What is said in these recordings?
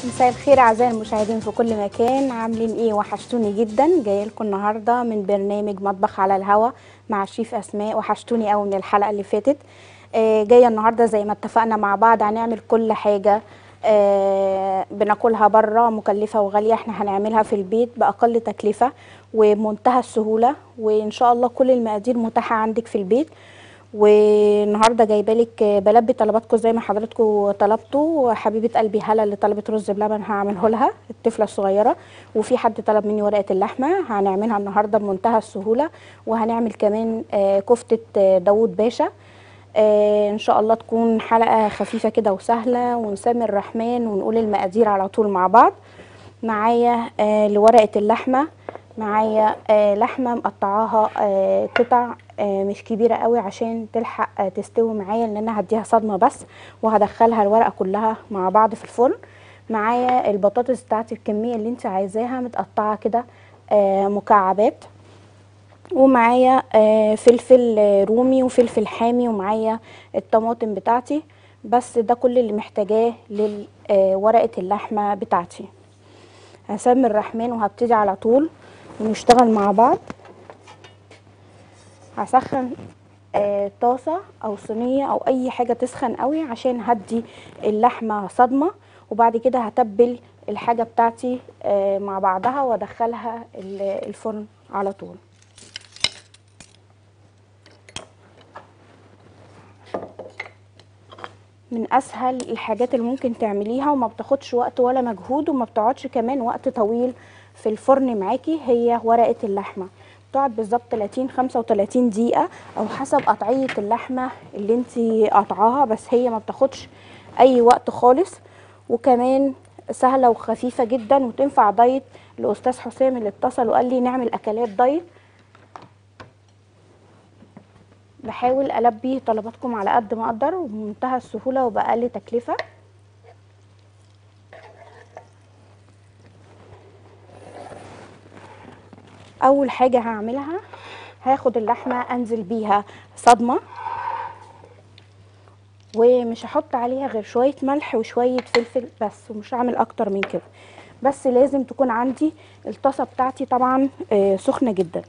مساء الخير اعزائي المشاهدين في كل مكان عاملين ايه وحشتوني جدا جايه لكم النهارده من برنامج مطبخ على الهوا مع الشيف اسماء وحشتوني قوي من الحلقه اللي فاتت آه جايه النهارده زي ما اتفقنا مع بعض هنعمل كل حاجه آه بناكلها بره مكلفه وغاليه احنا هنعملها في البيت باقل تكلفه وبمنتهى السهوله وان شاء الله كل المقادير متاحه عندك في البيت والنهارده جايبه لك بلبي طلباتكم زي ما حضراتكم طلبتوا حبيبه قلبي هلا اللي طلبت رز بلبن هعمله لها الطفله الصغيره وفي حد طلب مني ورقه اللحمه هنعملها النهارده بمنتهى السهوله وهنعمل كمان آه، كفته آه، داوود باشا آه، ان شاء الله تكون حلقه خفيفه كده وسهله ونسمي الرحمن ونقول المقادير على طول مع بعض معايا آه، لورقه اللحمه معايا آه، لحمه مقطعاها آه، قطع آه، مش كبيره قوي عشان تلحق آه، تستوي معايا لان انا هديها صدمه بس وهدخلها الورقه كلها مع بعض في الفرن معايا البطاطس بتاعتي الكميه اللي انت عايزاها متقطعه كده آه، مكعبات ومعايا آه، فلفل آه، رومي وفلفل حامي ومعايا الطماطم بتاعتي بس ده كل اللي محتاجاه لورقه اللحمه بتاعتي هسمي الرحمن وهبتدي على طول ونشتغل مع بعض هسخن آه طاسه او صينيه او اي حاجه تسخن قوي عشان هدي اللحمه صدمه وبعد كده هتبل الحاجه بتاعتي آه مع بعضها وادخلها ال- الفرن على طول من اسهل الحاجات اللي ممكن تعمليها وما بتاخدش وقت ولا مجهود وما بتقعدش كمان وقت طويل في الفرن معاكي هي ورقه اللحمه بتقعد بالظبط 30 35 دقيقه او حسب قطعيه اللحمه اللي انت قطعاها بس هي ما بتاخدش اي وقت خالص وكمان سهله وخفيفه جدا وتنفع دايت الاستاذ حسام اللي اتصل وقال لي نعمل اكلات دايت بحاول البي طلباتكم على قد ما اقدر وبمنتهى السهوله وباقل تكلفه اول حاجه هعملها هاخد اللحمه انزل بيها صدمه ومش هحط عليها غير شويه ملح وشويه فلفل بس ومش هعمل اكتر من كده بس لازم تكون عندي الطاسه بتاعتي طبعا آه، سخنه جدا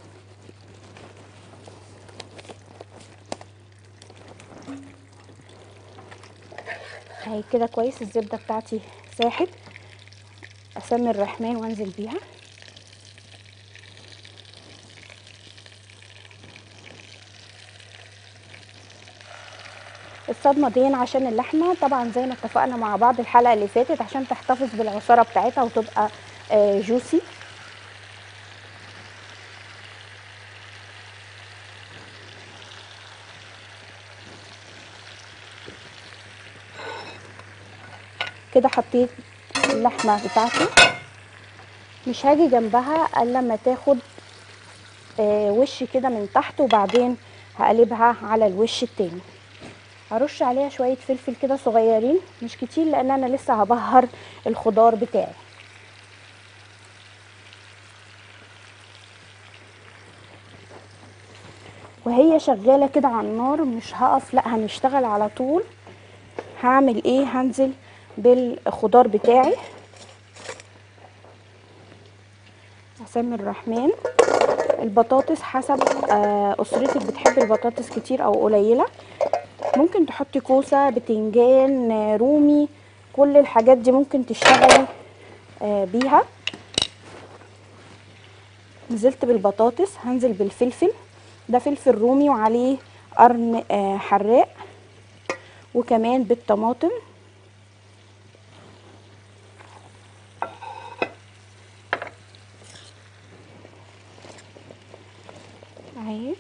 اهي كده كويس الزبده بتاعتي ساحت اسمي الرحمن وانزل بيها الصدمه دي عشان اللحمه طبعا زي ما اتفقنا مع بعض الحلقه اللي فاتت عشان تحتفظ بالعصاره بتاعتها وتبقى آه، جوسي كده حطيت اللحمه بتاعتي مش هاجي جنبها الا لما تاخد آه، وش كده من تحت وبعدين هقلبها على الوش التاني هرش عليها شويه فلفل كده صغيرين مش كتير لان انا لسه هبهر الخضار بتاعي وهي شغاله كده على النار مش هقف لا هنشتغل على طول هعمل ايه هنزل بالخضار بتاعي اسامي الرحمن البطاطس حسب آه، اسرتك بتحب البطاطس كتير او قليله ممكن تحطي كوسه بتنجان آه، رومي كل الحاجات دي ممكن تشتغلي آه، بيها نزلت بالبطاطس هنزل بالفلفل ده فلفل رومي وعليه قرن آه، حراق وكمان بالطماطم اهي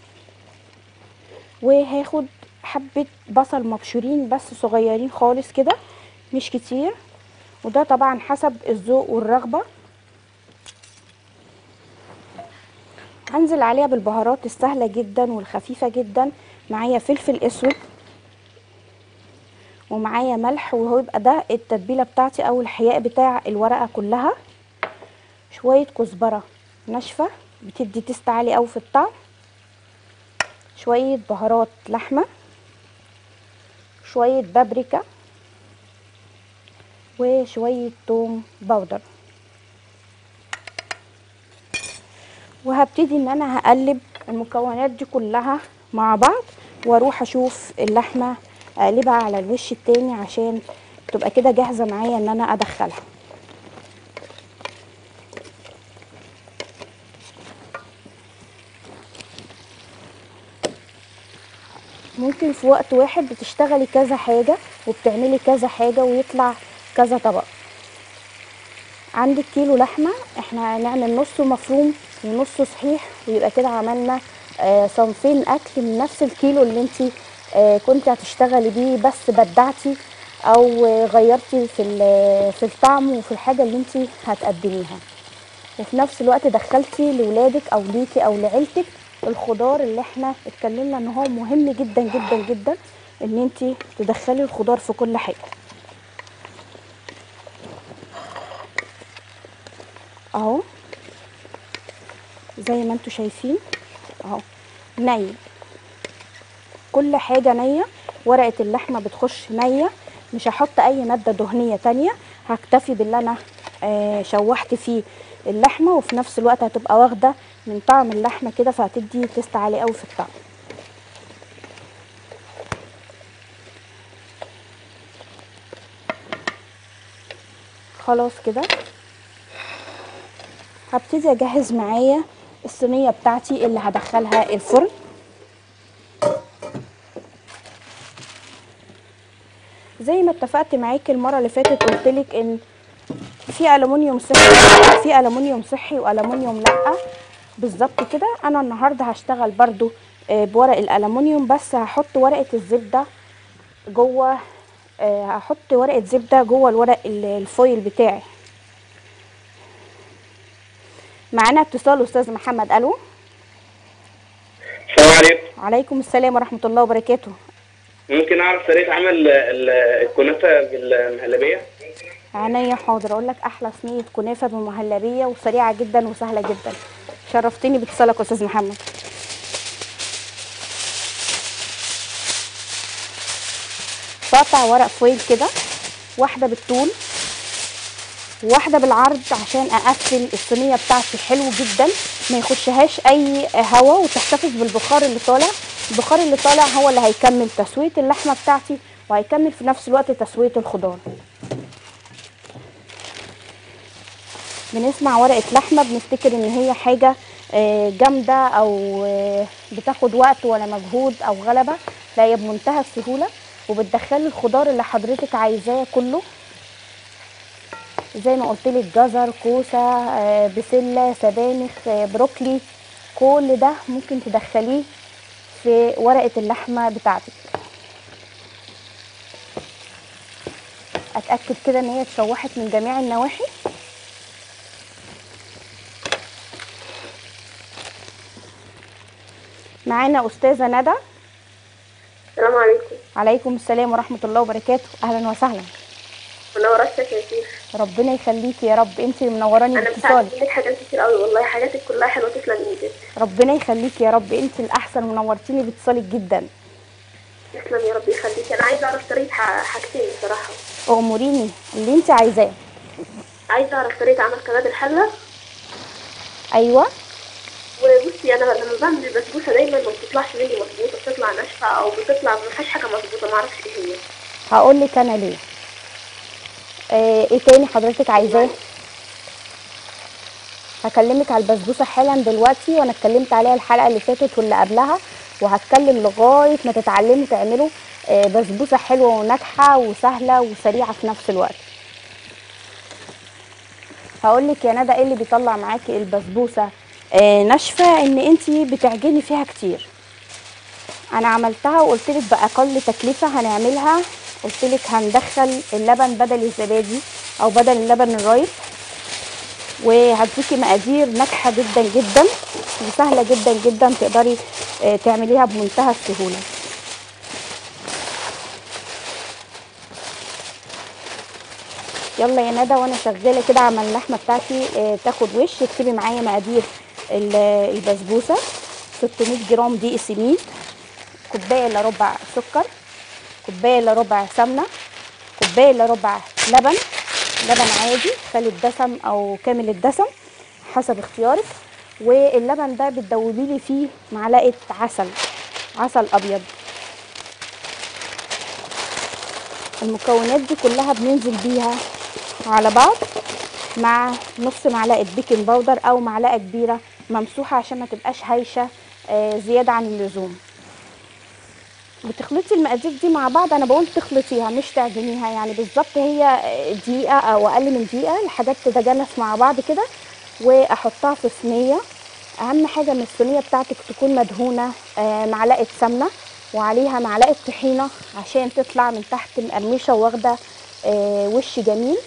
وهاخد حبة بصل مبشورين بس صغيرين خالص كده مش كتير وده طبعا حسب الذوق والرغبة هنزل عليها بالبهارات السهلة جدا والخفيفة جدا معايا فلفل اسود ومعايا ملح وهو يبقى ده التتبيلة بتاعتي او الحياء بتاع الورقة كلها شوية كزبرة ناشفة بتدي تست عالي قوي في الطعم شوية بهارات لحمة شوية بابريكا وشويه توم باودر وهبتدي ان انا هقلب المكونات دي كلها مع بعض واروح اشوف اللحمه اقلبها على الوش التاني عشان تبقى كده جاهزه معايا ان انا ادخلها ممكن في وقت واحد بتشتغلي كذا حاجه وبتعملي كذا حاجه ويطلع كذا طبق عندك كيلو لحمه احنا هنعمل نصه مفروم ونصه صحيح ويبقى كده عملنا آه، صنفين اكل من نفس الكيلو اللي انت كنت هتشتغلي بيه بس بدعتي او آه، غيرتي في ال- في الطعم وفي الحاجه اللي انت هتقدميها وفي نفس الوقت دخلتي لولادك او ليكي او لعيلتك الخضار اللي احنا اتكلمنا ان هو مهم جدا جدا جدا ان انت تدخلي الخضار في كل حاجه اهو زي ما انتوا شايفين اهو ني كل حاجه نيه ورقه اللحمه بتخش نيه مش هحط اي ماده دهنيه تانية هكتفي باللي انا آه شوحت فيه اللحمه وفي نفس الوقت هتبقى واخده من طعم اللحمه كده فهتدي تيست عالي قوي في الطعم خلاص كده هبتدي اجهز معايا الصينيه بتاعتي اللي هدخلها الفرن زي ما اتفقت معاكي المره اللي فاتت قلتلك ان في الومنيوم صحي في الومنيوم صحي والومنيوم لا بالظبط كده انا النهارده هشتغل برضو آه، بورق الالومنيوم بس هحط ورقه الزبده جوه آه، هحط ورقه زبده جوه الورق ال- الفويل بتاعي معانا اتصال استاذ محمد الو السلام عليكم عليكم السلام ورحمه الله وبركاته ممكن اعرف طريقه عمل ال- الكنافه بالمهلبيه عينيا حاضر اقول لك احلى صينيه كنافه بمهلبيه وسريعه جدا وسهله جدا شرفتني باتصالك يا استاذ محمد بقطع ورق فويل كده واحده بالطول وواحده بالعرض عشان اقفل الصينيه بتاعتي حلو جدا ما يخشهاش اي هواء وتحتفظ بالبخار اللي طالع البخار اللي طالع هو اللي هيكمل تسويه اللحمه بتاعتي وهيكمل في نفس الوقت تسويه الخضار بنسمع ورقه لحمه بنفتكر ان هي حاجه آه، جامده او آه، بتاخد وقت ولا مجهود او غلبه لا هي بمنتهى السهوله وبتدخلي الخضار اللي حضرتك عايزاه كله زي ما قلت لك جزر كوسه آه، بسله سبانخ آه، بروكلي كل ده ممكن تدخليه في ورقه اللحمه بتاعتك اتاكد كده ان هي اتشوحت من جميع النواحي معانا استاذه ندى السلام عليكم عليكم السلام ورحمه الله وبركاته اهلا وسهلا منورتك يا شيخ ربنا يخليكي يا رب انت منوراني انا باتصالك بتعلم منك حاجات كتير قوي والله حاجاتك كلها حلوه تسلم ايدك ربنا يخليكي يا رب انت الاحسن منورتيني باتصالك جدا تسلم يا رب يخليك انا عايزه اعرف طريقه ح- حاجتين بصراحه اموريني اللي انت عايزاه عايزه اعرف طريقه عمل كباب الحله ايوه وبصي انا لما بعمل البسبوسه دايما ما بتطلعش مني مظبوطه بتطلع ناشفه او بتطلع ما فيهاش حاجه مظبوطه ما اعرفش ايه هي هقول لك انا ليه آه ايه تاني حضرتك عايزاه هكلمك على البسبوسه حالا دلوقتي وانا اتكلمت عليها الحلقه اللي فاتت واللي قبلها وهتكلم لغايه ما تتعلموا تعملوا آه بسبوسه حلوه وناجحه وسهله وسريعه في نفس الوقت هقول لك يا ندى ايه اللي بيطلع معاكي البسبوسه آه ناشفه ان انت بتعجني فيها كتير انا عملتها وقلت لك باقل تكلفه هنعملها قلت لك هندخل اللبن بدل الزبادي او بدل اللبن الرايب وهديكي مقادير ناجحه جدا جدا وسهله جدا جدا تقدري آه، تعمليها بمنتهى السهوله يلا يا ندى وانا شغاله كده عمل اللحمه بتاعتي آه، تاخد وش اكتبي معايا مقادير ال- البسبوسه 600 جرام دقيق سميد كوبايه الا ربع سكر كوبايه الا ربع سمنه كوبايه الا ربع لبن لبن عادي خالي الدسم او كامل الدسم حسب اختيارك واللبن ده بتدوبي لي فيه معلقه عسل عسل ابيض المكونات دي كلها بننزل بيها على بعض مع نص معلقه بيكنج باودر او معلقه كبيره ممسوحه عشان ما تبقاش هايشه آه، زياده عن اللزوم بتخلطي المقادير دي مع بعض انا بقول تخلطيها مش تعجنيها يعني بالظبط هي دقيقه او اقل من دقيقه الحاجات تتجانس مع بعض كده واحطها في صينيه اهم حاجه من الصينيه بتاعتك تكون مدهونه آه، معلقه سمنه وعليها معلقه طحينه عشان تطلع من تحت مقرمشه واخده آه، وش جميل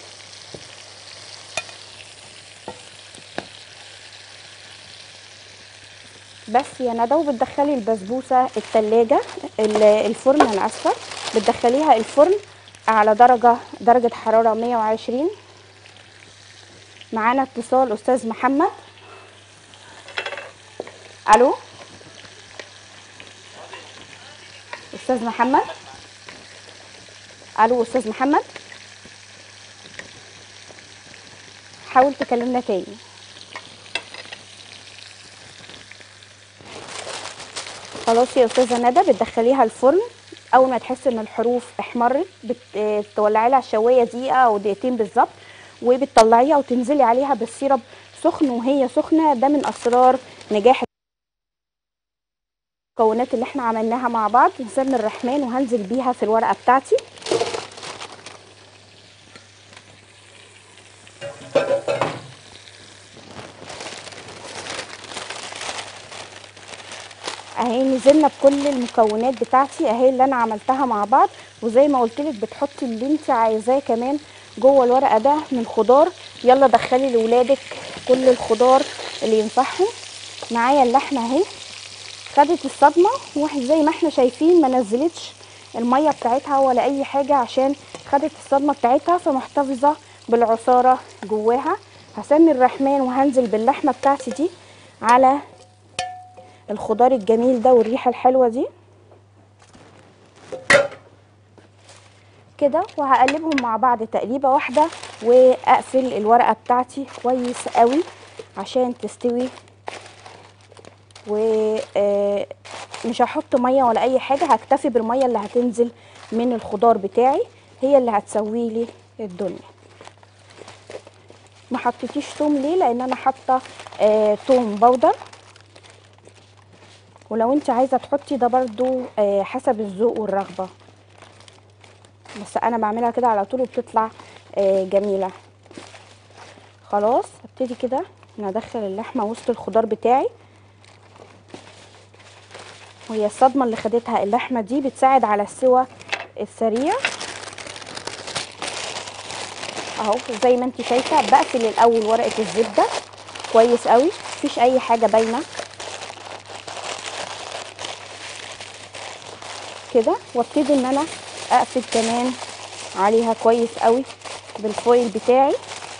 بس يا ندى وبتدخلي البسبوسه التلاجة ال- الفرن انا اسفه بتدخليها الفرن على درجه درجه حراره 120 معانا اتصال استاذ محمد الو استاذ محمد الو استاذ محمد حاول تكلمنا تاني خلاص يا استاذه ندى بتدخليها الفرن اول ما تحسي ان الحروف احمرت بتولعي لها الشوايه دقيقه او دقيقتين بالظبط وبتطلعيها وتنزلي عليها بالسيرب سخن وهي سخنه ده من اسرار نجاح المكونات اللي احنا عملناها مع بعض نسمي الرحمن وهنزل بيها في الورقه بتاعتي اهي نزلنا بكل المكونات بتاعتي اهي اللي انا عملتها مع بعض وزي ما قلت لك بتحطي اللي انت عايزاه كمان جوه الورقه ده من خضار يلا دخلي لاولادك كل الخضار اللي ينفعهم معايا اللحمه اهي خدت الصدمه واحد زي ما احنا شايفين ما نزلتش الميه بتاعتها ولا اي حاجه عشان خدت الصدمه بتاعتها فمحتفظه بالعصاره جواها هسمي الرحمن وهنزل باللحمه بتاعتي دي على الخضار الجميل ده والريحه الحلوه دي كده وهقلبهم مع بعض تقليبه واحده واقفل الورقه بتاعتي كويس قوي عشان تستوي ومش هحط ميه ولا اي حاجه هكتفي بالميه اللي هتنزل من الخضار بتاعي هي اللي هتسوي لي الدنيا ما حطيتيش توم ليه لان انا حاطه آه توم بودر ولو انت عايزه تحطي ده برضو آه حسب الذوق والرغبه بس انا بعملها كده على طول وبتطلع آه جميله خلاص ابتدي كده ندخل اللحمه وسط الخضار بتاعي وهي الصدمه اللي خدتها اللحمه دي بتساعد على السوى السريع اهو زي ما انت شايفه بقفل الاول ورقه الزبده كويس قوي مفيش اي حاجه باينه كده وابتدي ان انا اقفل كمان عليها كويس قوي بالفويل بتاعي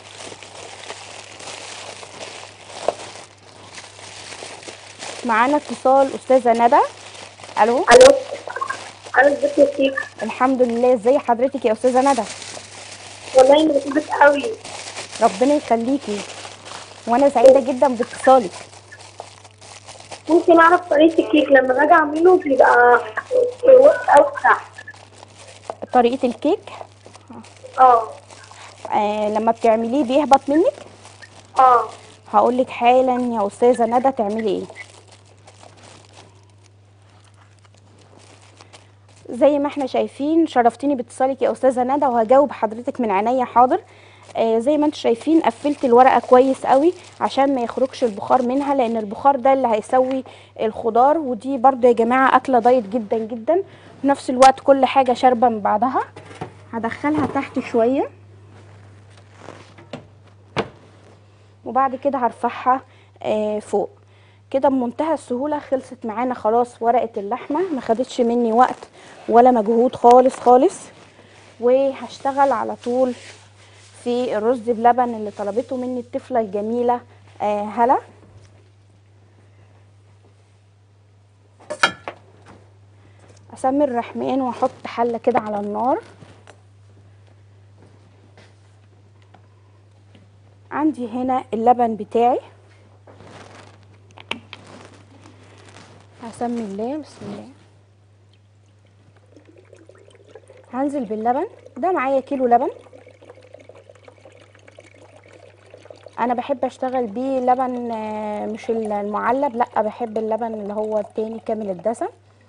معانا اتصال استاذه ندى الو الو انا ازيك يا شيخ الحمد لله ازي حضرتك يا استاذه ندى والله انا بحبك قوي ربنا يخليكي وانا سعيده جدا باتصالك ممكن اعرف طريقه الكيك لما باجي اعمله بيبقى اوسع طريقه الكيك اه آه لما بتعمليه بيهبط منك اه هقول لك حالا يا استاذه ندى تعملي ايه زي ما احنا شايفين شرفتيني باتصالك يا استاذه ندى وهجاوب حضرتك من عينيا حاضر آه زي ما انتم شايفين قفلت الورقه كويس قوي عشان ما يخرجش البخار منها لان البخار ده اللي هيسوي الخضار ودي برضو يا جماعه اكله دايت جدا جدا في نفس الوقت كل حاجه شاربه من بعضها هدخلها تحت شويه وبعد كده هرفعها آه فوق كده بمنتهى السهوله خلصت معانا خلاص ورقه اللحمه ما خدتش مني وقت ولا مجهود خالص خالص وهشتغل على طول في الرز بلبن اللي طلبته مني الطفله الجميله آه هلا اسمي الرحمن واحط حله كده على النار عندي هنا اللبن بتاعي هسمي الله بسم الله هنزل باللبن ده معايا كيلو لبن انا بحب اشتغل بيه لبن آه، مش المعلب لا بحب اللبن اللي هو التاني كامل الدسم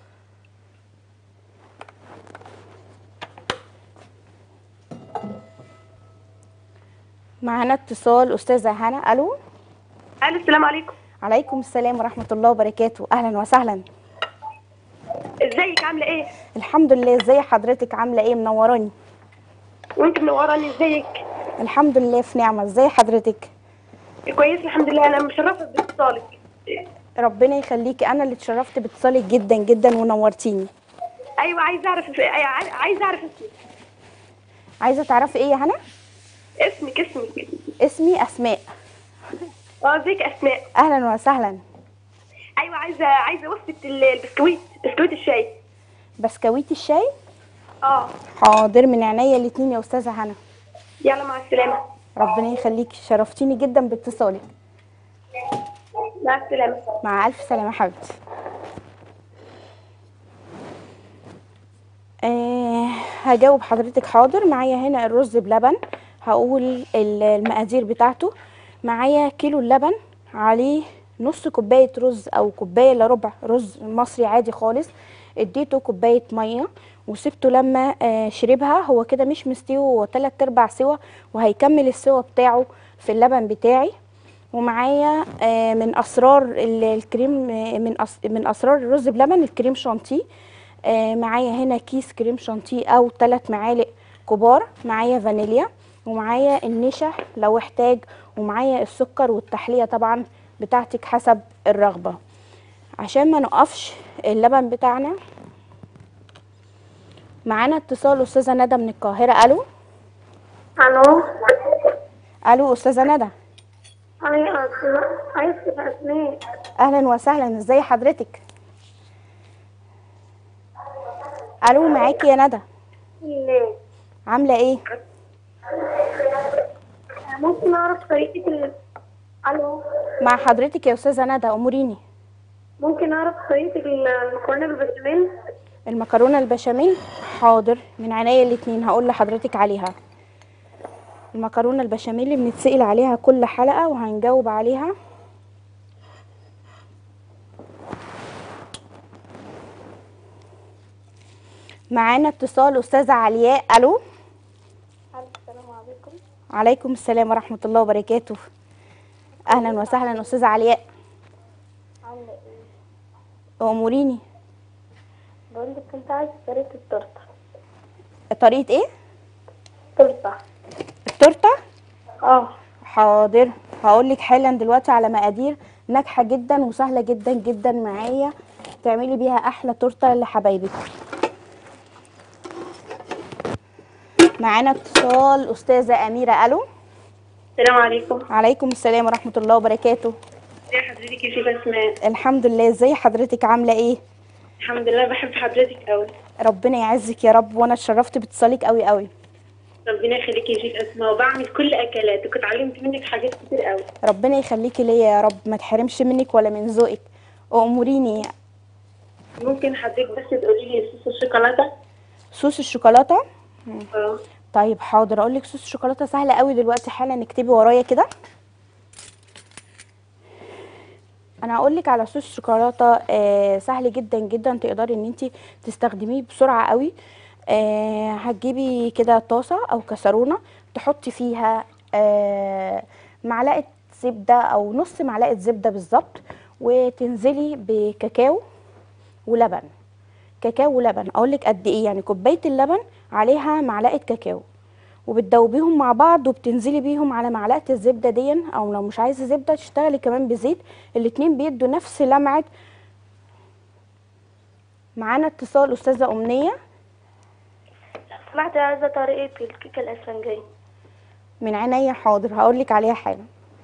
معانا اتصال استاذه هنا الو الو السلام عليكم عليكم السلام ورحمه الله وبركاته اهلا وسهلا ازيك عامله ايه الحمد لله ازي حضرتك عامله ايه منوراني وانت منوراني ازيك الحمد لله في نعمه ازي حضرتك كويس الحمد لله انا مشرفه باتصالك ربنا يخليكي انا اللي اتشرفت باتصالك جدا جدا ونورتيني ايوه عايزه اعرف عاي- عايزه اعرف اسمك عايزه تعرفي ايه يا هنا اسمك اسمك اسمي اسماء اه ازيك يا اسماء اهلا وسهلا ايوه عايزه عايزه وصفه ال- البسكويت بسكويت الشاي بسكويت الشاي اه حاضر من عينيا الاتنين يا استاذه هنا يلا مع السلامه ربنا يخليكي شرفتيني جدا باتصالك مع السلامه مع الف سلامه يا حبيبتي آه هجاوب حضرتك حاضر معايا هنا الرز بلبن هقول ال- المقادير بتاعته معايا كيلو اللبن عليه نص كوبايه رز او كوبايه الا ربع رز مصري عادي خالص اديته كوبايه ميه وسبته لما آه شربها هو كده مش مستوي هو تلات ارباع سوا وهيكمل السوا بتاعه في اللبن بتاعي ومعايا آه، من اسرار ال- الكريم آه، من أس- من اسرار الرز بلبن الكريم شانتيه آه، معايا هنا كيس كريم شانتيه او ثلاث معالق كبار معايا فانيليا ومعايا النشا لو احتاج ومعايا السكر والتحليه طبعا بتاعتك حسب الرغبه عشان ما نقفش اللبن بتاعنا معانا اتصال استاذه ندى من القاهره الو الو الو استاذه ندى ايوه عايز اسماء اهلا وسهلا ازي حضرتك الو معاكي يا ندى ليه عامله ايه ممكن اعرف طريقه ال... الو مع حضرتك يا استاذه ندى اموريني ممكن اعرف طريقه المكرونه بالبشاميل المكرونه البشاميل حاضر من عينيا الاتنين هقول لحضرتك عليها المكرونه البشاميل اللي بنتسال عليها كل حلقه وهنجاوب عليها معانا اتصال استاذه علياء الو السلام عليكم عليكم السلام ورحمه الله وبركاته اهلا وسهلا استاذه علياء عامله ايه اموريني بقول لك كنت عايزه طريقه التورته طريقه ايه تورته التورته اه حاضر هقول لك حالا دلوقتي على مقادير ناجحه جدا وسهله جدا جدا معايا تعملي بيها احلى تورته لحبايبك معانا اتصال استاذه اميره الو السلام عليكم عليكم السلام ورحمه الله وبركاته ازي حضرتك يا شيخ اسماء الحمد لله ازي حضرتك عامله ايه الحمد لله بحب حضرتك قوي ربنا يعزك يا رب وانا اتشرفت باتصالك قوي قوي ربنا يخليكي يا شيخ اسماء وبعمل كل اكلاتك اتعلمت منك حاجات كتير قوي ربنا يخليكي ليا يا رب ما تحرمش منك ولا من ذوقك واموريني ممكن حضرتك بس تقولي لي صوص الشوكولاته صوص الشوكولاته اه طيب حاضر اقول لك صوص الشوكولاته سهله قوي دلوقتي حالا اكتبي ورايا كده انا هقول لك على صوص شوكولاته آه سهل جدا جدا تقدري ان انت تستخدميه بسرعه قوي آه هتجيبي كده طاسه او كسرونه تحطي فيها آه معلقه زبده او نص معلقه زبده بالظبط وتنزلي بكاكاو ولبن كاكاو ولبن اقول لك قد ايه يعني كوبايه اللبن عليها معلقه كاكاو وبتدوبيهم مع بعض وبتنزلي بيهم على معلقه الزبده دي او لو مش عايزه زبده تشتغلي كمان بزيت الاتنين بيدوا نفس لمعه معانا اتصال استاذه امنيه سمعت عايزه طريقه الكيكه الاسفنجيه من عينيا حاضر هقول لك عليها حالا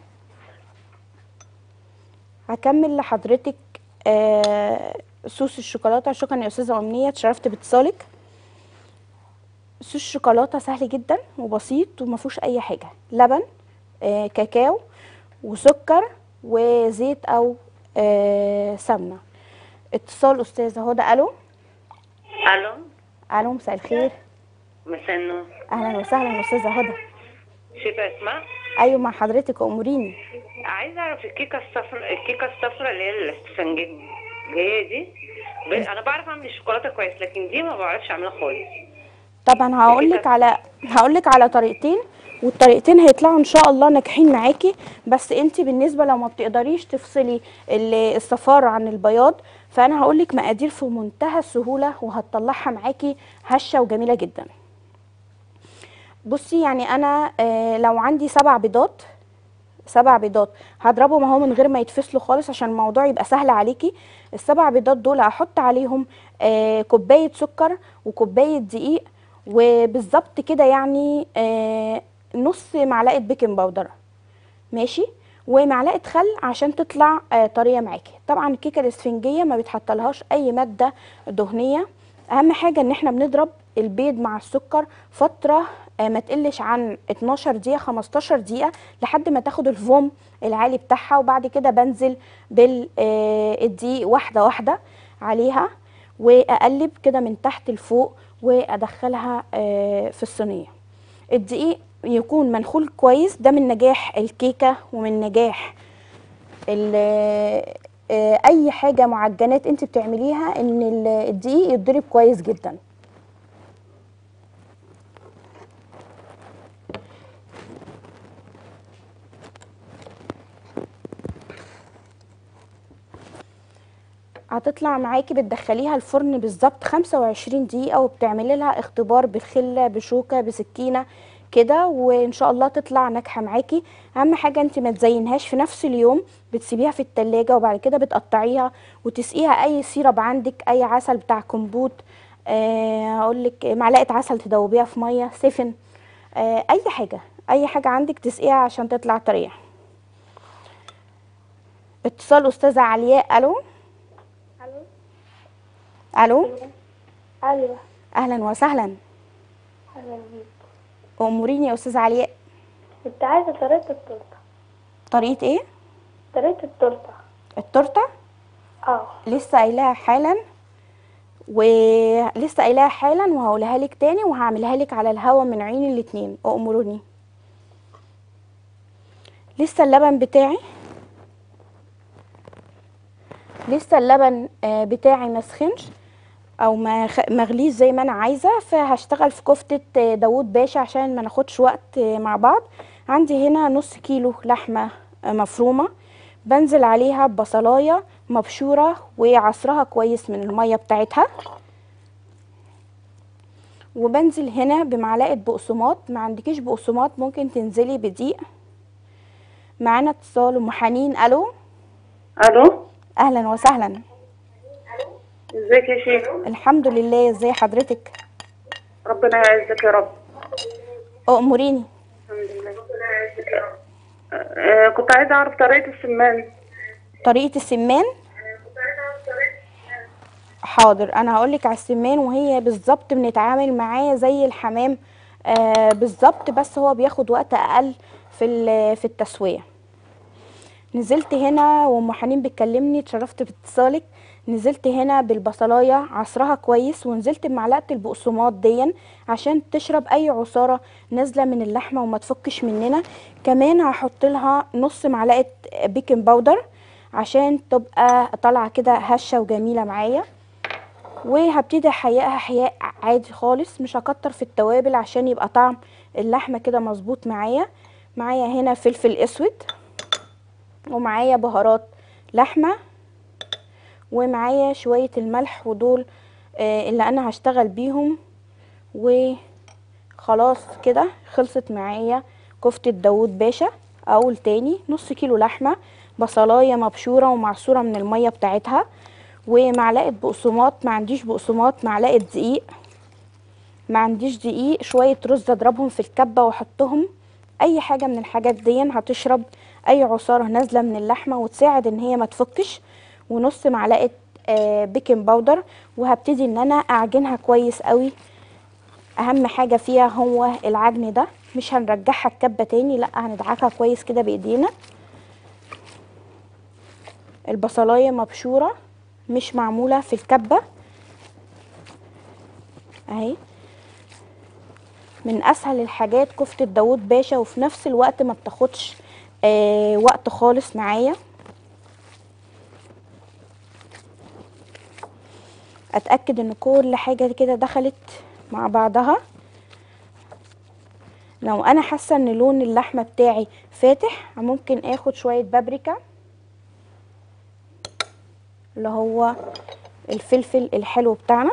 هكمل لحضرتك آه صوص الشوكولاته شكرا يا استاذه امنيه اتشرفت باتصالك صوص الشوكولاته سهل جدا وبسيط وما فيهوش اي حاجه لبن آه، كاكاو وسكر وزيت او آه، سمنه اتصال استاذه هدى الو الو الو مساء الخير مساء النور اهلا وسهلا استاذه هدى شيف اسماء ايوه مع حضرتك اموريني عايزه اعرف الكيكه الصفراء الكيكه الصفراء اللي هي الاسفنجين جايه دي ب... انا بعرف اعمل الشوكولاته كويس لكن دي ما بعرفش اعملها خالص طبعا هقول لك على هقول لك على طريقتين والطريقتين هيطلعوا ان شاء الله ناجحين معاكي بس انت بالنسبه لو ما بتقدريش تفصلي ال- الصفار عن البياض فانا هقول لك مقادير في منتهى السهوله وهتطلعها معاكي هشه وجميله جدا بصي يعني انا آه، لو عندي سبع بيضات سبع بيضات هضربهم اهو من غير ما يتفصلوا خالص عشان الموضوع يبقى سهل عليكي السبع بيضات دول هحط عليهم آه كوبايه سكر وكوبايه دقيق وبالظبط كده يعني آه نص معلقه بيكنج باودر ماشي ومعلقه خل عشان تطلع آه طريه معاكي طبعا الكيكه الاسفنجيه ما بيتحطلهاش اي ماده دهنيه اهم حاجه ان احنا بنضرب البيض مع السكر فتره آه ما تقلش عن 12 دقيقه 15 دقيقه لحد ما تاخد الفوم العالي بتاعها وبعد كده بنزل بالدقيق واحده واحده عليها واقلب كده من تحت لفوق وادخلها آه في الصينيه الدقيق يكون منخول كويس ده من نجاح الكيكه ومن نجاح ال- آه، اي حاجه معجنات انت بتعمليها ان ال- الدقيق يتضرب كويس جدا هتطلع معاكي بتدخليها الفرن بالظبط 25 دقيقة وبتعملي لها اختبار بالخلة بشوكة بسكينة كده وان شاء الله تطلع ناجحة معاكي اهم حاجة انت ما تزينهاش في نفس اليوم بتسيبيها في التلاجة وبعد كده بتقطعيها وتسقيها اي سيرب عندك اي عسل بتاع كمبوت آه، اقول لك معلقة عسل تدوبيها في مية سفن آه، اي حاجة اي حاجة عندك تسقيها عشان تطلع طرية اتصال استاذة علياء الو الو الو ايوه اهلا وسهلا اهلا بيك اموريني يا استاذه علياء كنت عايزه طريقه التورته طريقه ايه طريقه التورته التورته اه لسه قايلاها حالا ولسه قايلاها حالا وهقولها لك تاني وهعملها لك على الهوا من عين الاتنين امروني لسه اللبن بتاعي لسه اللبن آه، بتاعي ما سخنش او ما خ- مغليش زي ما انا عايزه فهشتغل في كفته آه، داوود باشا عشان ما ناخدش وقت آه، مع بعض عندي هنا نص كيلو لحمه آه، مفرومه بنزل عليها ببصلايه مبشوره وعصرها كويس من الميه بتاعتها وبنزل هنا بمعلقه بقسماط ما عندكيش بقسماط ممكن تنزلي بدقيق معانا اتصال ام حنين الو الو اهلا وسهلا ازيك يا شيخ الحمد لله ازي حضرتك ربنا يعزك يا رب اموريني الحمد لله آه، كنت عايزه اعرف طريقه السمان طريقه السمان حاضر انا هقولك على السمان وهي بالظبط بنتعامل معاه زي الحمام آه بالظبط بس هو بياخد وقت اقل في ال- في التسويه نزلت هنا وام حنين بتكلمني اتشرفت باتصالك نزلت هنا بالبصلايه عصرها كويس ونزلت بمعلقه البقسماط ديا عشان تشرب اي عصاره نازله من اللحمه وما تفكش مننا كمان هحط لها نص معلقه بيكنج باودر عشان تبقى طالعه كده هشه وجميله معايا وهبتدي احيقها حياء عادي خالص مش هكتر في التوابل عشان يبقى طعم اللحمه كده مظبوط معايا معايا هنا فلفل اسود ومعايا بهارات لحمه ومعايا شويه الملح ودول آه، اللي انا هشتغل بيهم وخلاص كده خلصت معايا كفتة داوود باشا اقول تاني نص كيلو لحمة بصلاية مبشورة ومعصورة من المية بتاعتها ومعلقة بقسماط ما عنديش بقسماط معلقة دقيق ما عنديش دقيق شوية رز اضربهم في الكبة واحطهم اي حاجة من الحاجات دي هتشرب اي عصارة نازلة من اللحمة وتساعد ان هي ما تفكش ونص معلقة آه، بيكنج باودر وهبتدي ان انا اعجنها كويس قوي اهم حاجه فيها هو العجن ده مش هنرجعها الكبه تاني لا هندعكها كويس كده بايدينا البصلايه مبشوره مش معموله في الكبه اهي من اسهل الحاجات كفته داوود باشا وفي نفس الوقت ما بتاخدش آه وقت خالص معايا اتاكد ان كل حاجه كده دخلت مع بعضها لو انا حاسه ان لون اللحمه بتاعي فاتح ممكن اخد شويه بابريكا اللي هو الفلفل الحلو بتاعنا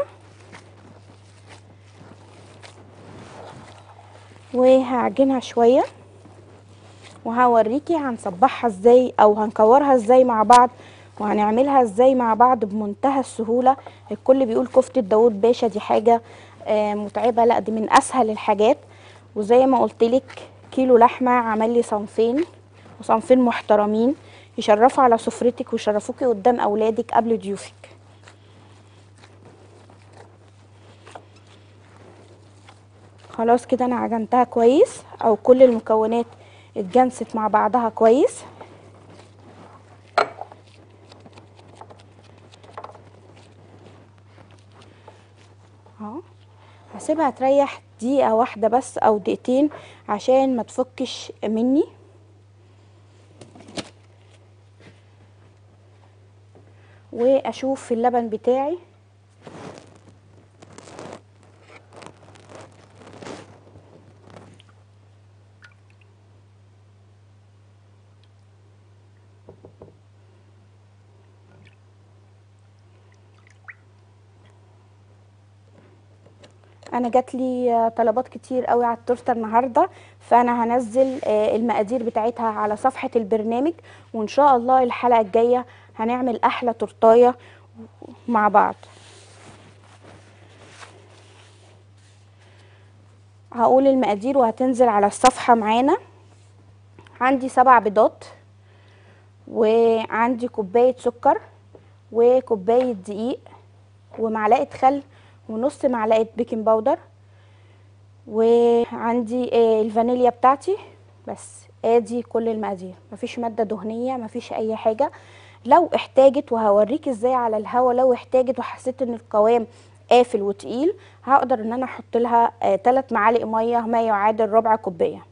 وهعجنها شويه وهوريكي هنصبحها ازاي او هنكورها ازاي مع بعض وهنعملها ازاي مع بعض بمنتهى السهوله الكل بيقول كفته داوود باشا دي حاجه آه، متعبه لا دي من اسهل الحاجات وزي ما قلت لك كيلو لحمه عمل لي صنفين وصنفين محترمين يشرفوا على سفرتك ويشرفوكي قدام اولادك قبل ضيوفك خلاص كده انا عجنتها كويس او كل المكونات اتجنست مع بعضها كويس اهو هسيبها تريح دقيقة واحدة بس او دقيقتين عشان ما تفكش مني واشوف اللبن بتاعي انا جات لي طلبات كتير قوي على التورته النهارده فانا هنزل آه، المقادير بتاعتها على صفحه البرنامج وان شاء الله الحلقه الجايه هنعمل احلى تورتايه مع بعض هقول المقادير وهتنزل على الصفحه معانا عندي سبع بيضات وعندي كوبايه سكر وكوبايه دقيق ومعلقه خل ونص معلقه بيكنج باودر وعندي آه، الفانيليا بتاعتي بس ادي كل المقادير مفيش ماده دهنيه مفيش اي حاجه لو احتاجت وهوريك ازاي على الهوا لو احتاجت وحسيت ان القوام قافل وتقيل هقدر ان انا احط لها 3 معالق ميه ما يعادل ربع كوبايه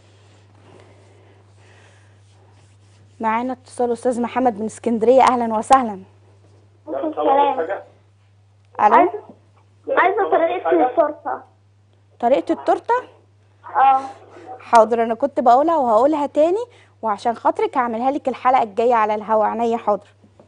معانا اتصال استاذ محمد من اسكندريه اهلا وسهلا السلام الو عايزة عايزة طريقة التورتة طريقه التورته اه حاضر انا كنت بقولها وهقولها تاني وعشان خاطرك هعملها لك الحلقه الجايه على الهوا عينيا حاضر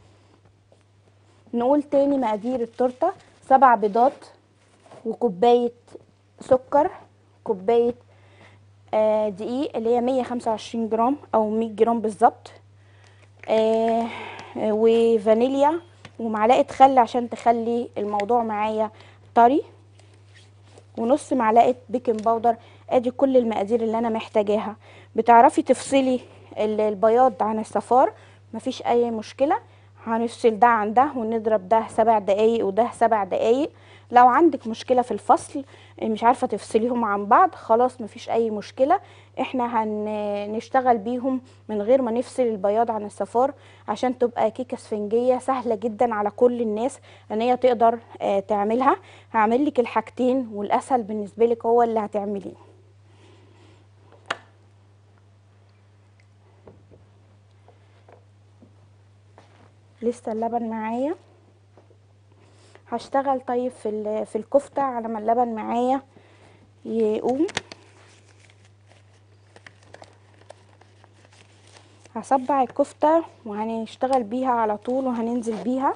نقول تاني مقادير التورته سبع بيضات وكوبايه سكر كوبايه آه دقيق اللي هي 125 جرام او 100 جرام بالظبط آه آه، وفانيليا ومعلقه خل عشان تخلي الموضوع معايا طري ونص معلقه بيكنج باودر ادي كل المقادير اللي انا محتاجاها بتعرفي تفصلي ال- البياض عن الصفار مفيش اي مشكله هنفصل ده عن ده ونضرب ده سبع دقايق وده سبع دقايق لو عندك مشكله في الفصل مش عارفه تفصليهم عن بعض خلاص مفيش اي مشكله احنا هنشتغل بيهم من غير ما نفصل البياض عن الصفار عشان تبقى كيكه اسفنجيه سهله جدا على كل الناس ان هي تقدر آه، تعملها هعمل لك الحاجتين والاسهل بالنسبه لك هو اللي هتعمليه لسه اللبن معايا هشتغل طيب في ال- في الكفته على ما اللبن معايا يقوم هصبع الكفته وهنشتغل بيها على طول وهننزل بيها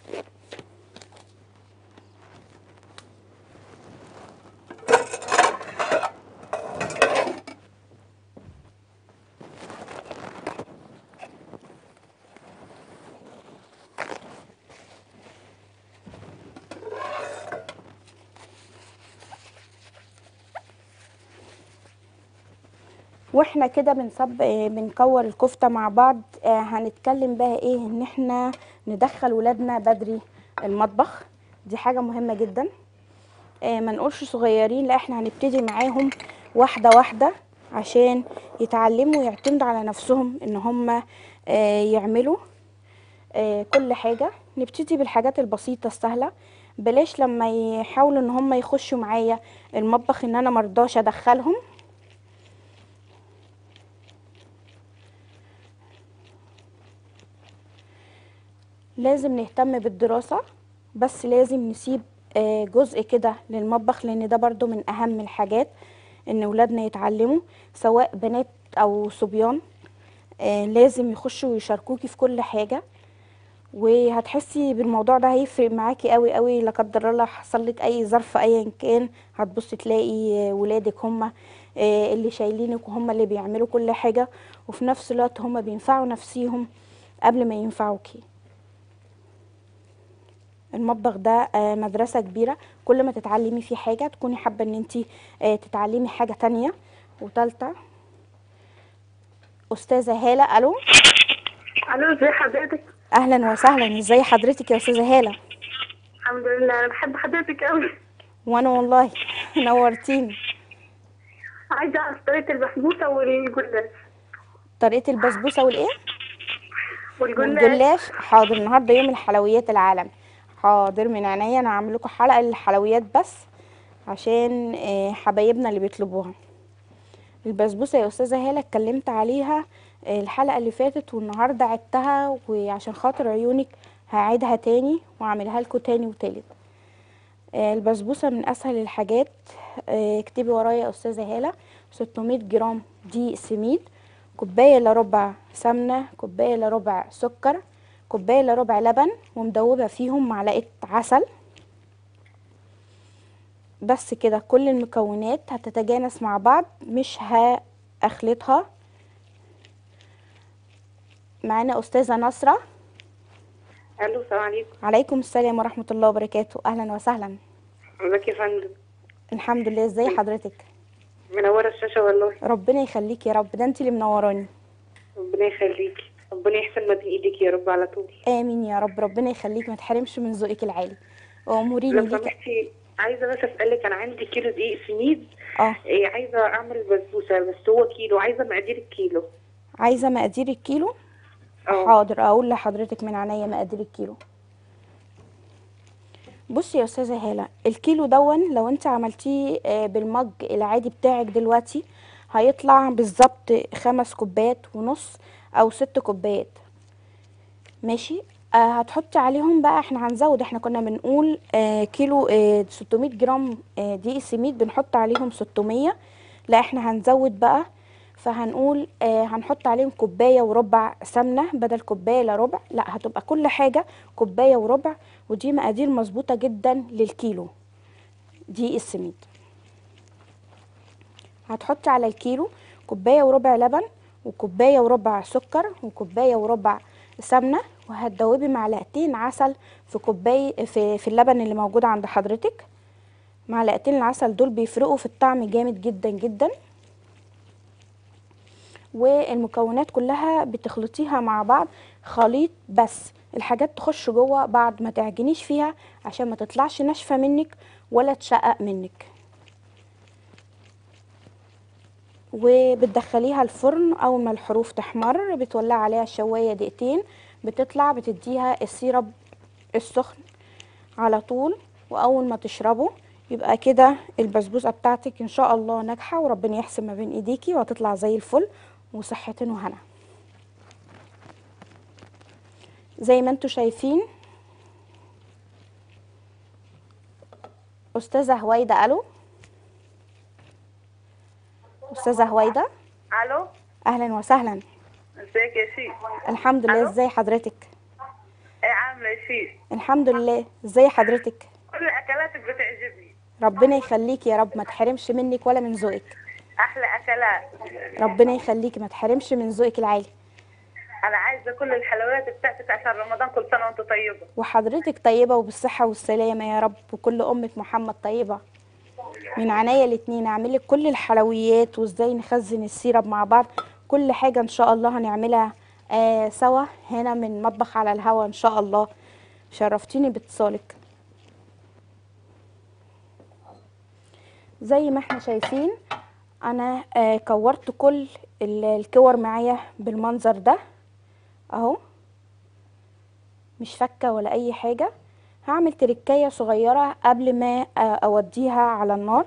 واحنا كده بنصب آه، بنكور الكفته مع بعض آه، هنتكلم بقى ايه ان احنا ندخل ولادنا بدري المطبخ دي حاجه مهمه جدا آه ما نقولش صغيرين لا احنا هنبتدي معاهم واحده واحده عشان يتعلموا ويعتمدوا على نفسهم ان هم آه يعملوا آه كل حاجه نبتدي بالحاجات البسيطه السهله بلاش لما يحاولوا ان هم يخشوا معايا المطبخ ان انا مرضاش ادخلهم لازم نهتم بالدراسة بس لازم نسيب آه، جزء كده للمطبخ لان ده برضو من اهم الحاجات ان ولادنا يتعلموا سواء بنات او صبيان آه، لازم يخشوا ويشاركوكي في كل حاجة وهتحسي بالموضوع ده هيفرق معاكي قوي قوي لا قدر الله حصل لك اي ظرف ايا كان هتبصي تلاقي آه، ولادك هم اللي شايلينك وهم اللي بيعملوا كل حاجة وفي نفس الوقت هم بينفعوا نفسيهم قبل ما ينفعوكي المطبخ ده آه، مدرسة كبيرة كل ما تتعلمي فيه حاجة تكوني حابة ان انتي آه، تتعلمي حاجة تانية وتالتة أستاذة هالة ألو الو ازي حضرتك أهلا وسهلا ازي حضرتك يا أستاذة هالة الحمد لله انا بحب حضرتك قوي وأنا والله نورتيني عايزه اعرف طريقه البسبوسه والجلاش طريقة البسبوسة والإيه؟ والجلاش والجلاش حاضر النهارده يوم الحلويات العالمي حاضر من عينيا انا هعمل لكم حلقه للحلويات بس عشان آه، حبايبنا اللي بيطلبوها البسبوسه يا استاذه هاله اتكلمت عليها آه، الحلقه اللي فاتت والنهارده عدتها وعشان خاطر عيونك هعيدها تاني واعملها لكم تاني وتالت آه، البسبوسه من اسهل الحاجات آه، اكتبي ورايا يا استاذه هاله 600 جرام دقيق سميد كوبايه الا ربع سمنه كوبايه الا ربع سكر كوبايه الا ربع لبن ومدوبه فيهم معلقه عسل بس كده كل المكونات هتتجانس مع بعض مش هاخلطها معانا استاذه نصره الو السلام عليكم عليكم السلام ورحمه الله وبركاته اهلا وسهلا ازيك يا فندم الحمد لله ازي حضرتك منوره الشاشه والله ربنا يخليك يا رب ده انت اللي منوراني ربنا يخليكي ربنا يحسن ما بين ايديك يا رب على طول امين يا رب ربنا يخليك ما تحرمش من ذوقك العالي واموريني لو ليك سمحتي عايزه بس اسالك انا عندي كيلو دقيق سميد اه إيه عايزه اعمل بسبوسه بس هو كيلو عايزه مقادير الكيلو عايزه مقادير الكيلو اه حاضر اقول لحضرتك من عينيا مقادير الكيلو بصي يا استاذه هاله الكيلو دون لو انت عملتيه آه، بالمج العادي بتاعك دلوقتي هيطلع بالظبط خمس كوبايات ونص او ست كوبايات ماشي آه هتحطي عليهم بقى احنا هنزود احنا كنا بنقول آه كيلو آه 600 جرام آه دقيق سميد بنحط عليهم 600 لا احنا هنزود بقى فهنقول آه هنحط عليهم كوبايه وربع سمنه بدل كوبايه الا ربع لا هتبقى كل حاجه كوبايه وربع ودي مقادير مظبوطه جدا للكيلو دقيق السميد هتحطي على الكيلو كوبايه وربع لبن وكوبايه وربع سكر وكوبايه وربع سمنه وهتدوبي معلقتين عسل في كوبايه في, في اللبن اللي موجود عند حضرتك معلقتين العسل دول بيفرقوا في الطعم جامد جدا جدا والمكونات كلها بتخلطيها مع بعض خليط بس الحاجات تخش جوه بعد ما تعجنيش فيها عشان ما تطلعش ناشفه منك ولا تشقق منك وبتدخليها الفرن اول ما الحروف تحمر بتولعي عليها الشوايه دقيقتين بتطلع بتديها السيرب السخن على طول واول ما تشربه يبقى كده البسبوسه بتاعتك ان شاء الله ناجحه وربنا يحسن ما بين ايديكي وهتطلع زي الفل وصحة وهنا زي ما انتوا شايفين استاذه هويده الو استاذه هويده الو اهلا وسهلا ازيك يا شيخ الحمد لله ألو؟ ازي حضرتك ايه عامله يا شيخ الحمد لله ازي حضرتك كل اكلاتك بتعجبني ربنا يخليك يا رب ما تحرمش منك ولا من ذوقك احلى اكلات ربنا يخليك ما تحرمش من ذوقك العالي انا عايزه كل الحلويات بتاعتك عشان رمضان كل سنه وانت طيبه وحضرتك طيبة وبالصحة والسلامة يا رب وكل أمة محمد طيبة من عناية الاتنين أعملك كل الحلويات وإزاي نخزن السيرب مع بعض كل حاجة إن شاء الله هنعملها آه سوا هنا من مطبخ على الهوا إن شاء الله شرفتيني باتصالك زي ما احنا شايفين انا آه كورت كل ال- الكور معايا بالمنظر ده اهو مش فكه ولا اي حاجه هعمل تركايه صغيره قبل ما آه اوديها على النار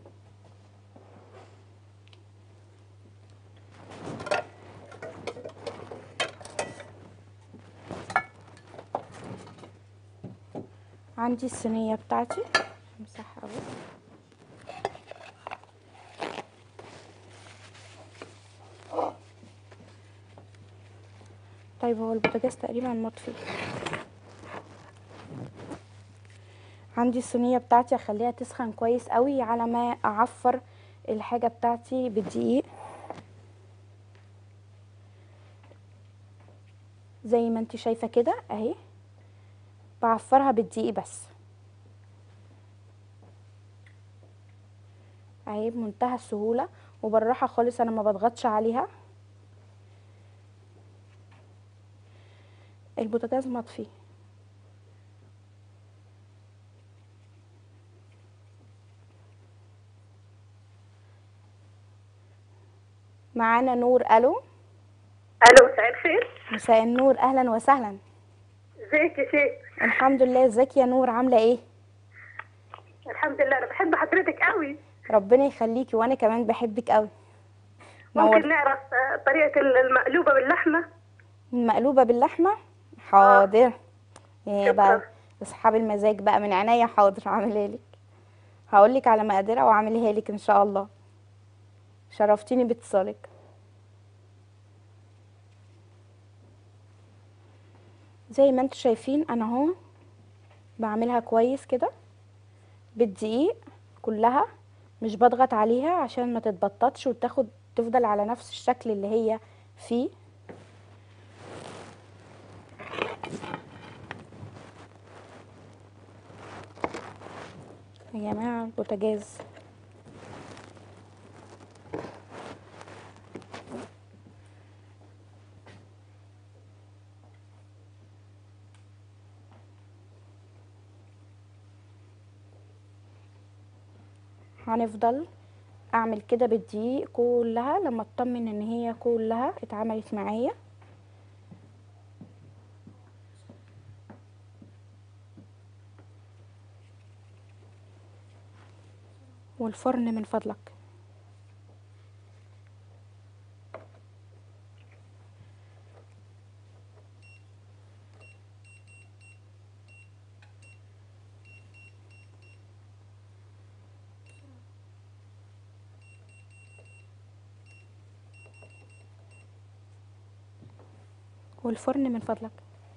عندي الصينيه بتاعتي امسحها اهو طيب هو البوتاجاز تقريبا مطفي عندي الصينيه بتاعتي اخليها تسخن كويس قوي على ما اعفر الحاجه بتاعتي بالدقيق زي ما انت شايفه كده اهي بعفرها بالدقيق بس اهي بمنتهى السهوله وبالراحه خالص انا ما بضغطش عليها البوتاجاز مطفي معانا نور الو الو مساء الخير مساء النور اهلا وسهلا ازيك يا شيخ الحمد لله ازيك يا نور عامله ايه الحمد لله انا بحب حضرتك قوي ربنا يخليكي وانا كمان بحبك قوي ممكن نور نعرف آه، طريقه المقلوبه باللحمه مقلوبه باللحمه حاضر ايه بقى شكرا. اصحاب المزاج بقى من عينيا حاضر اعملها لك هقول لك على مقاديرها واعملها لك ان شاء الله شرفتيني باتصالك زي ما انتم شايفين انا اهو بعملها كويس كده بالدقيق كلها مش بضغط عليها عشان ما تتبططش وتاخد تفضل على نفس الشكل اللي هي فيه يا جماعة البوتاجاز هنفضل اعمل كده بالدقيق كلها لما اطمن ان هي كلها اتعملت معايا والفرن من فضلك والفرن من فضلك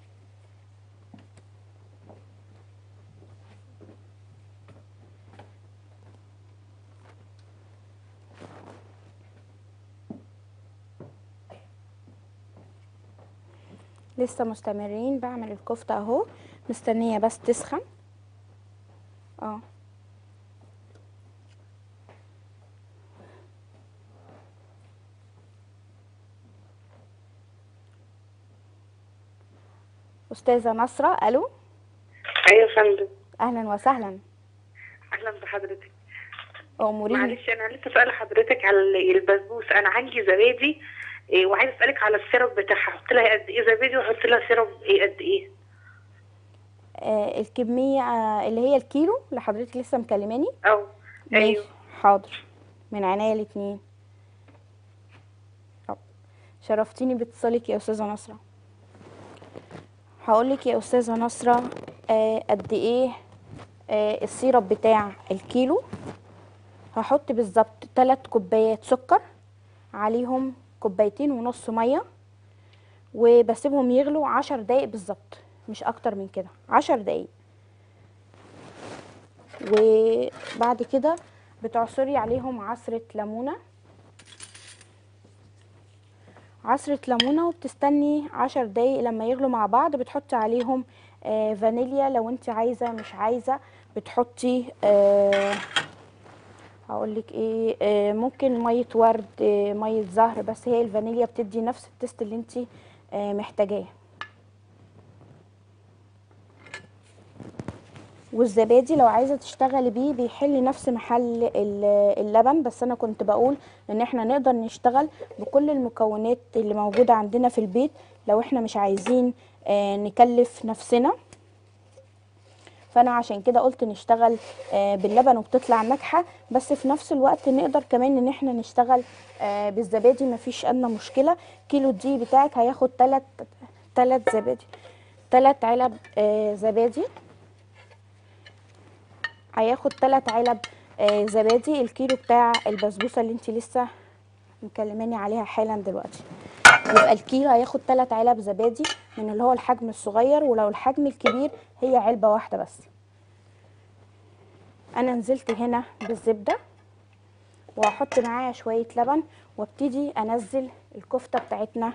لسه مستمرين بعمل الكفتة اهو مستنية بس تسخن اه استاذة نصرة الو ايوه يا فندم اهلا وسهلا اهلا بحضرتك اموريني معلش انا لسه سائله حضرتك على البسبوس انا عندي زبادي إيه وعايزه اسالك على السيرب بتاعها احط لها قد ايه زبادي واحط لها سيرب ايه قد ايه آه الكمية آه اللي هي الكيلو اللي حضرتك لسه مكلماني او ماشي ايوه حاضر من عينيا الاتنين طب شرفتيني باتصالك يا استاذه نصره هقولك يا استاذه نصره آه قد ايه آه السيرب بتاع الكيلو هحط بالظبط 3 كوبايات سكر عليهم كوبايتين ونص ميه وبسيبهم يغلوا عشر دقايق بالظبط مش اكتر من كده عشر دقايق وبعد كده بتعصري عليهم عصرة ليمونة عصرة ليمونة وبتستني عشر دقايق لما يغلوا مع بعض بتحطي عليهم آه فانيليا لو انت عايزة مش عايزة بتحطي آه هقولك ايه آه ممكن مية ورد آه مية زهر بس هي الفانيليا بتدي نفس التست اللي انت آه محتاجاه والزبادي لو عايزه تشتغلي بيه بيحل نفس محل ال- اللبن بس انا كنت بقول ان احنا نقدر نشتغل بكل المكونات اللي موجوده عندنا في البيت لو احنا مش عايزين آه، نكلف نفسنا فانا عشان كده قلت نشتغل آه، باللبن وبتطلع ناجحه بس في نفس الوقت نقدر كمان ان احنا نشتغل آه، بالزبادي مفيش ادنى مشكله كيلو الدقيق بتاعك هياخد 3 3 زبادي 3 علب آه، زبادي هياخد 3 علب آه، زبادي الكيلو بتاع البسبوسه اللي انت لسه مكلماني عليها حالا دلوقتي يبقى الكيلو هياخد 3 علب زبادي من اللي هو الحجم الصغير ولو الحجم الكبير هي علبه واحده بس انا نزلت هنا بالزبده وهحط معايا شويه لبن وابتدي انزل الكفته بتاعتنا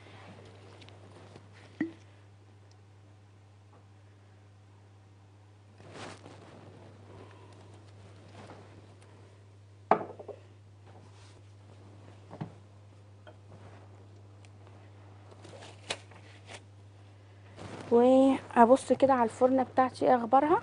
وابص كده على الفرن بتاعتي ايه اخبارها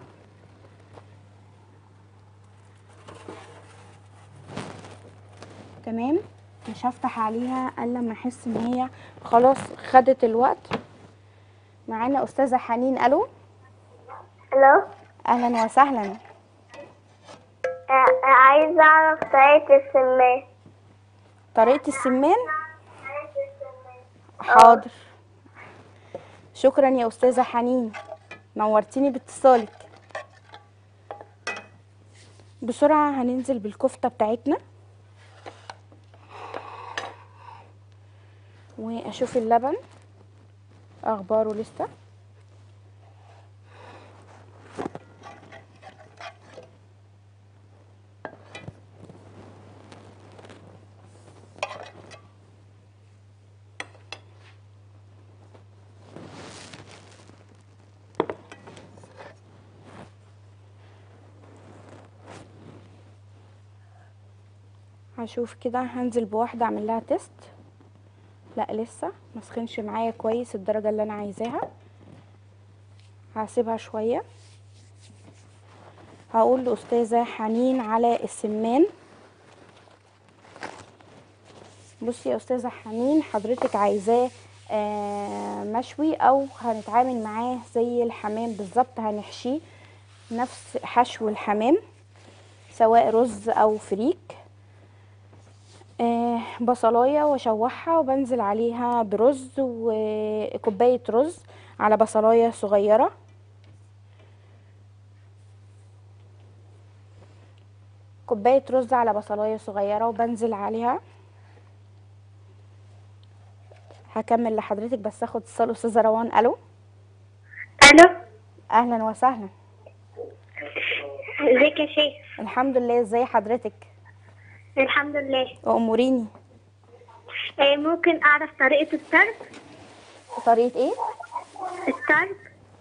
تمام مش هفتح عليها الا لما احس ان هي خلاص خدت الوقت معانا استاذه حنين الو الو اهلا وسهلا آه، عايزة أعرف طريقة السمان طريقه السمان حاضر شكرا يا استاذه حنين نورتيني باتصالك بسرعه هننزل بالكفته بتاعتنا واشوف اللبن اخباره لسه هشوف كده هنزل بواحدة اعمل لها تيست لا لسه ما سخنش معايا كويس الدرجة اللي انا عايزاها هسيبها شوية هقول لأستاذة حنين على السمان بصي يا أستاذة حنين حضرتك عايزاه آه، مشوي أو هنتعامل معاه زي الحمام بالظبط هنحشيه نفس حشو الحمام سواء رز أو فريك آه، بصلايه واشوحها وبنزل عليها برز وكوبايه رز على بصلايه صغيره كوبايه رز على بصلايه صغيره وبنزل عليها هكمل لحضرتك بس اخد اتصال استاذه روان الو الو اهلا وسهلا ازيك يا شيخ الحمد لله ازي حضرتك الحمد لله اموريني آه، ممكن اعرف طريقة الطرب طريقه ايه الطرب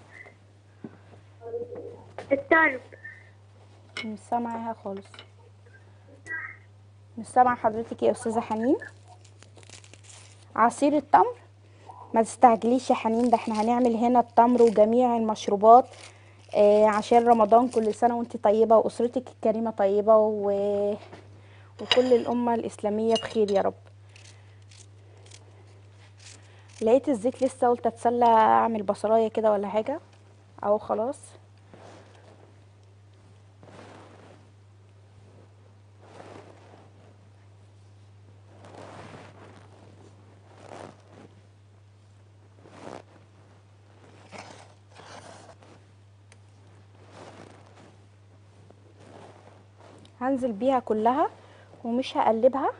الطرب مش سامعاها خالص مش سامعه حضرتك يا استاذه حنين عصير التمر ما تستعجليش يا حنين ده احنا هنعمل هنا التمر وجميع المشروبات آه عشان رمضان كل سنه وانت طيبه واسرتك الكريمه طيبه و... وكل الامه الاسلاميه بخير يا رب لقيت الزيت لسه قلت اتسلى اعمل بصلايه كده ولا حاجه اهو خلاص هنزل بيها كلها ومش هقلبها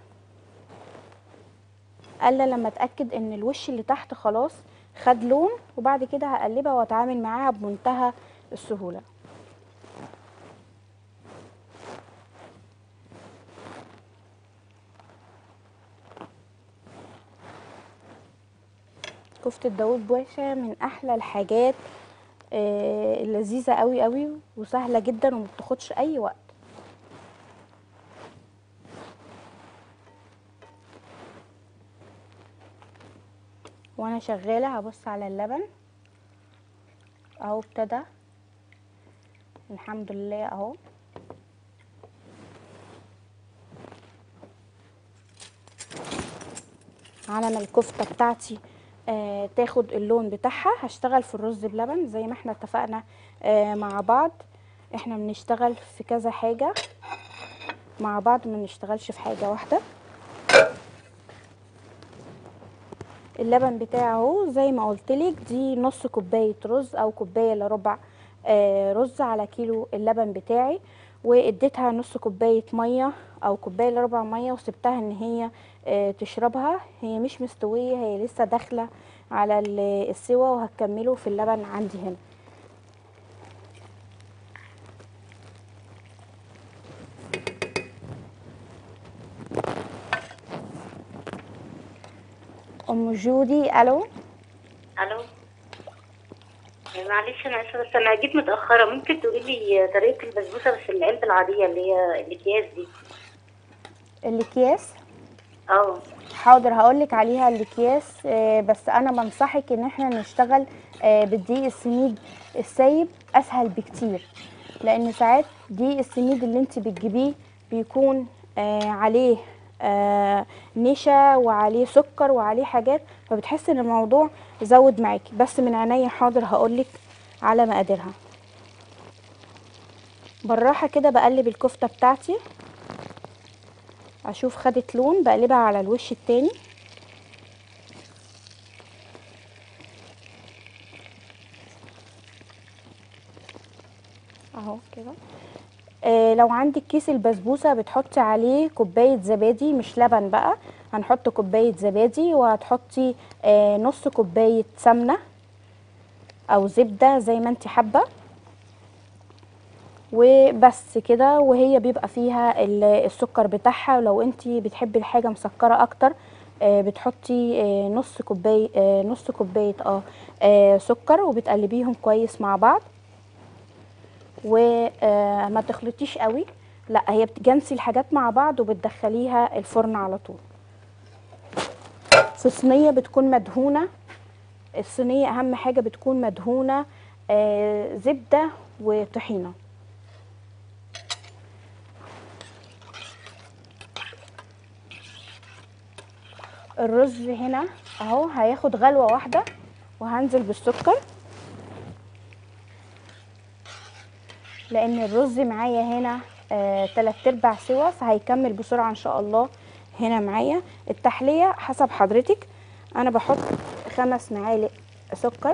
الا لما اتاكد ان الوش اللي تحت خلاص خد لون وبعد كده هقلبها واتعامل معاها بمنتهى السهوله كفتة داوود باشا من احلى الحاجات آه، اللذيذة قوي قوي وسهلة جدا وما بتاخدش اي وقت وانا شغالة هبص على اللبن اهو ابتدى الحمد لله اهو على ما الكفته بتاعتي آه تاخد اللون بتاعها هشتغل في الرز بلبن زي ما احنا اتفقنا آه مع بعض احنا بنشتغل في كذا حاجه مع بعض ما نشتغلش في حاجه واحده اللبن بتاعه اهو زي ما قلت لك دي نص كوبايه رز او كوبايه الا ربع آه رز على كيلو اللبن بتاعي واديتها نص كوبايه ميه او كوبايه الا ربع ميه وسبتها ان هي آه تشربها هي مش مستويه هي لسه داخله على ال- السوا وهكمله في اللبن عندي هنا ام جودي الو الو معلش انا اسفه بس انا جيت متاخره ممكن تقولي لي طريقه البسبوسه بس العلبه العاديه اللي هي الاكياس دي الاكياس اه حاضر هقولك عليها الاكياس آه، بس انا بنصحك ان احنا نشتغل آه، بالدقيق السميد السايب اسهل بكتير لان ساعات دقيق السميد اللي انت بتجيبيه بيكون آه، عليه آه، نشا وعليه سكر وعليه حاجات فبتحس ان الموضوع زود معاكي بس من عينيا حاضر هقولك على مقاديرها بالراحه كده بقلب الكفته بتاعتي اشوف خدت لون بقلبها على الوش التاني اهو كده آه لو عندك كيس البسبوسه بتحطي عليه كوبايه زبادي مش لبن بقى هنحط كوبايه زبادي وهتحطي آه نص كوبايه سمنه او زبده زي ما انت حابه وبس كده وهي بيبقى فيها ال- السكر بتاعها ولو انت بتحبي الحاجه مسكره اكتر آه، بتحطي آه، نص كوبايه آه، نص كوبايه اه آه، سكر وبتقلبيهم كويس مع بعض وما تخلطيش قوي لا هي بتجنسي الحاجات مع بعض وبتدخليها الفرن على طول في صينيه بتكون مدهونه الصينيه اهم حاجه بتكون مدهونه آه، زبده وطحينه الرز هنا اهو هياخد غلوه واحده وهنزل بالسكر لان الرز معايا هنا آه تلات ارباع سوا فهيكمل بسرعه ان شاء الله هنا معايا التحليه حسب حضرتك انا بحط خمس معالق سكر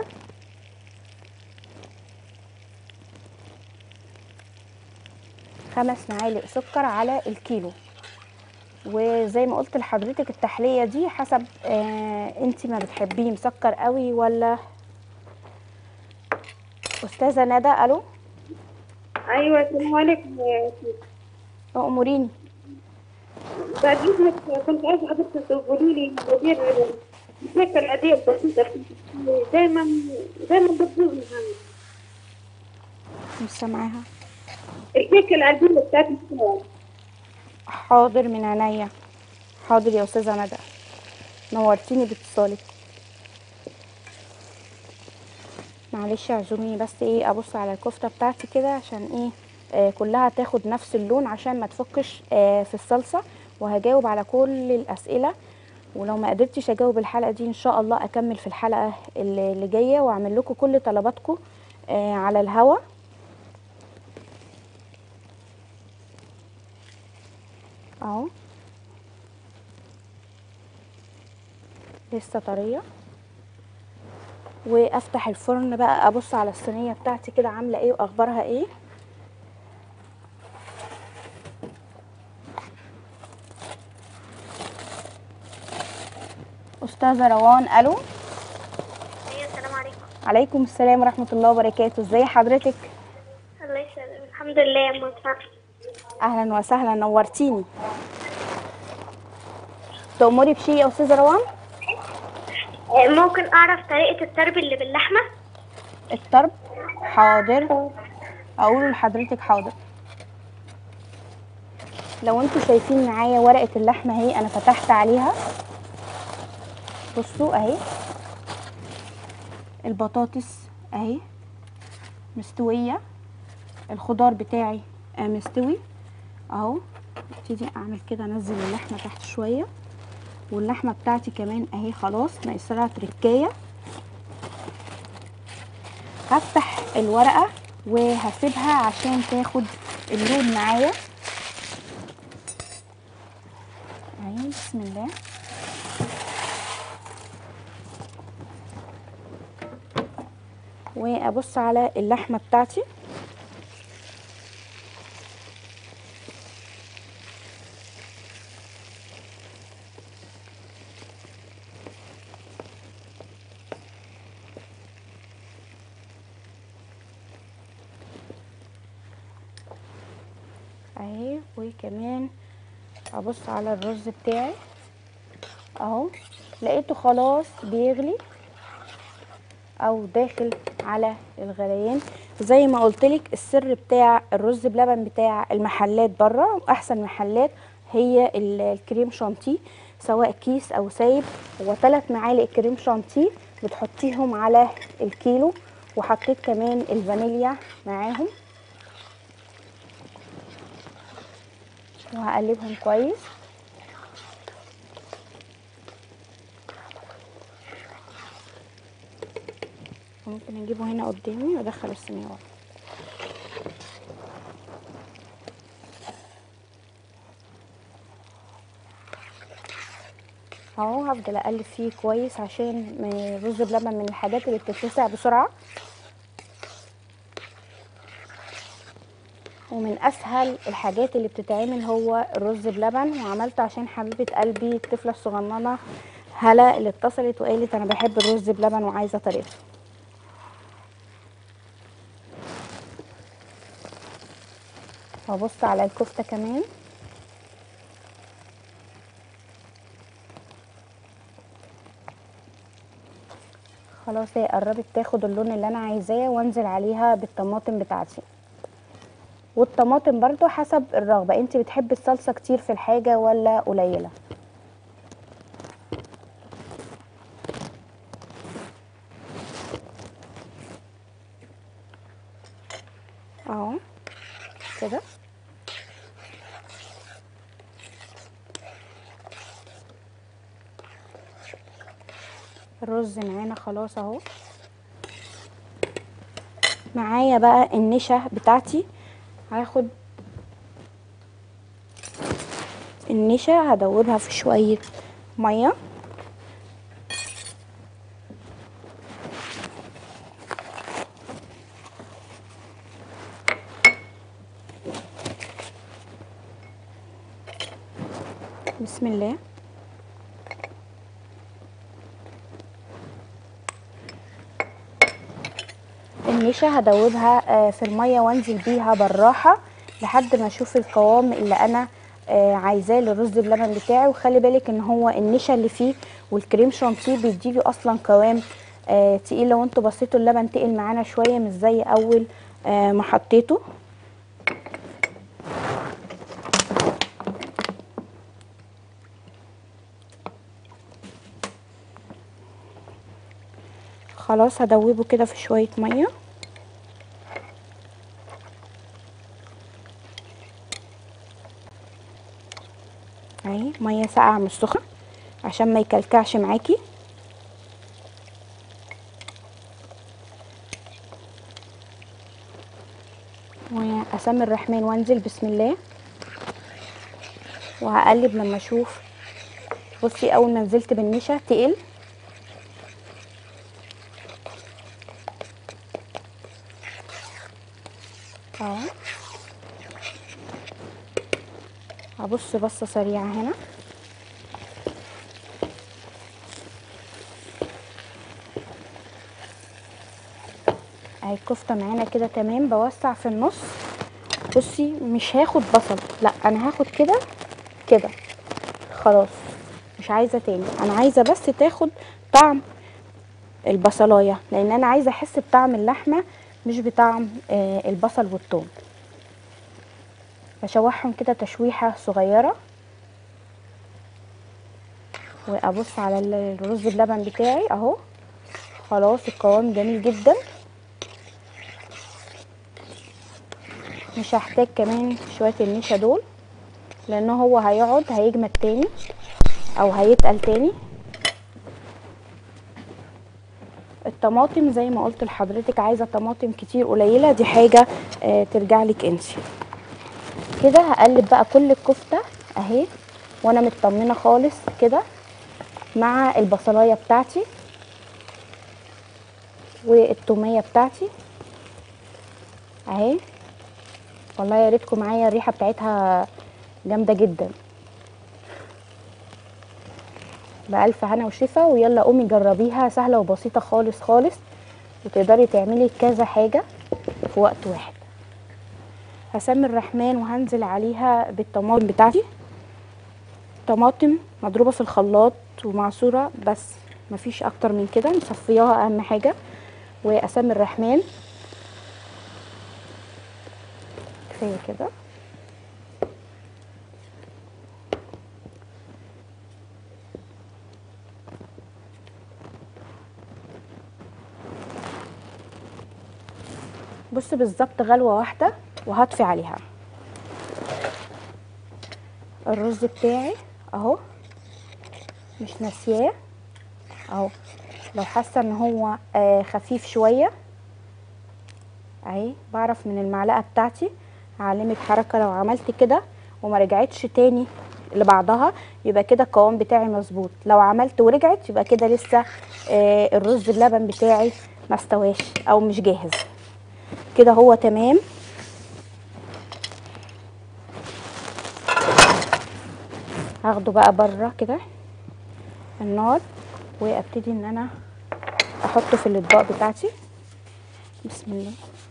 خمس معالق سكر على الكيلو وزي ما قلت لحضرتك التحليه دي حسب آه انت ما بتحبيه مسكر قوي ولا استاذه ندى الو ايوه السلام عليكم يا سيدي. اموريني بعد اذنك كنت عايزه حضرتك تقولي لي مدير الكيكه العاديه البسيطه دايما دايما بتبوظ معايا مش سامعاها الكيكه العاديه بتاعت الفطار. حاضر من عينيا حاضر يا استاذه ندى نورتيني باتصالك معلش اعذروني بس ايه ابص على الكفته بتاعتي كده عشان ايه آه كلها تاخد نفس اللون عشان ما تفكش آه في الصلصه وهجاوب على كل الاسئله ولو ما قدرتش اجاوب الحلقه دي ان شاء الله اكمل في الحلقه اللي اللي جايه واعمل لكم كل طلباتكم آه على الهوا اهو لسه طريه وافتح الفرن بقى ابص على الصينيه بتاعتي كده عامله ايه واخبارها ايه استاذه روان الو ايوه السلام عليكم عليكم السلام ورحمه الله وبركاته ازي حضرتك الله يسلمك الحمد لله يا مصطفى اهلا وسهلا نورتيني تأمري بشيء يا استاذه روان ممكن اعرف طريقه الترب اللي باللحمه الطرب حاضر اقوله لحضرتك حاضر لو انتوا شايفين معايا ورقه اللحمه اهي انا فتحت عليها بصوا اهي البطاطس اهي مستويه الخضار بتاعي آه، مستوي اهو ابتدي اعمل كده انزل اللحمه تحت شويه واللحمه بتاعتي كمان اهي خلاص ناقص لها تركايه هفتح الورقه وهسيبها عشان تاخد اللون معايا اهي بسم الله وابص على اللحمه بتاعتي اهي وكمان ابص على الرز بتاعي اهو لقيته خلاص بيغلي او داخل على الغليان زي ما قلتلك السر بتاع الرز بلبن بتاع المحلات بره احسن محلات هي ال- الكريم شانتيه سواء كيس او سايب هو ثلاث معالق كريم شانتيه بتحطيهم على الكيلو وحطيت كمان الفانيليا معاهم وهقلبهم كويس ممكن اجيبه هنا قدامي وادخل الصينيه ورا اهو هفضل اقلب فيه كويس عشان ما- الرز بلبن من الحاجات اللي بتتلسع بسرعه ومن اسهل الحاجات اللي بتتعمل هو الرز بلبن وعملته عشان حبيبه قلبي الطفله الصغننه هلا اللي اتصلت وقالت انا بحب الرز بلبن وعايزه طريقته وابص على الكفته كمان خلاص هي قربت تاخد اللون اللي انا عايزاه وانزل عليها بالطماطم بتاعتي والطماطم برضو حسب الرغبة انت بتحبي الصلصة كتير في الحاجة ولا قليلة اهو كده الرز معانا خلاص اهو معايا بقى النشا بتاعتي هاخد النشا هدوبها في شوية مية بسم الله النشا هدوبها آه، في الميه وانزل بيها بالراحه لحد ما اشوف القوام اللي انا آه، عايزاه للرز بلبن بتاعي وخلي بالك ان هو النشا اللي فيه والكريم شانتيه بيديله اصلا قوام آه، تقيل لو انتوا بصيتوا اللبن تقل معانا شويه مش زي اول آه، ما حطيته خلاص هدوبه كده في شويه ميه اهي ميه ساقعه مش سخنه عشان ما يكلكعش معاكي واسمي الرحمن وانزل بسم الله وهقلب لما اشوف بصي اول ما نزلت بالنشا تقل اهو هبص بصه سريعه هنا اهي الكفته معانا كده تمام بوسع في النص بصي مش هاخد بصل لا انا هاخد كده كده خلاص مش عايزه تاني انا عايزه بس تاخد طعم البصلايه لان انا عايزه احس بطعم اللحمه مش بطعم آه البصل والثوم بشوحهم كده تشويحه صغيره وابص على الرز بلبن بتاعي اهو خلاص القوام جميل جدا مش هحتاج كمان شويه النشا دول لان هو هيقعد هيجمد تاني او هيتقل تاني الطماطم زي ما قلت لحضرتك عايزه طماطم كتير قليله دي حاجه آه ترجع لك انت كده هقلب بقى كل الكفته اهي وانا مطمنه خالص كده مع البصلايه بتاعتي والتوميه بتاعتي اهي والله يا ريتكم معايا الريحه بتاعتها جامده جدا بألف هنا وشفا ويلا قومي جربيها سهله وبسيطه خالص خالص وتقدري تعملي كذا حاجه في وقت واحد هسمي الرحمن وهنزل عليها بالطماطم بتاعتي طماطم مضروبه في الخلاط ومعصوره بس مفيش اكتر من كده مصفياها اهم حاجه واسمي الرحمن كفايه كده بص بالظبط غلوه واحده وهطفي عليها الرز بتاعي اهو مش ناسياه اهو لو حاسه ان هو آه خفيف شويه اهي بعرف من المعلقه بتاعتي هعلمك حركه لو عملت كده وما رجعتش تاني لبعضها يبقى كده القوام بتاعي مظبوط لو عملت ورجعت يبقى كده لسه آه الرز اللبن بتاعي ما استواش او مش جاهز كده هو تمام هاخده بقى بره كده النار وابتدي ان انا احطه في الاطباق بتاعتي بسم الله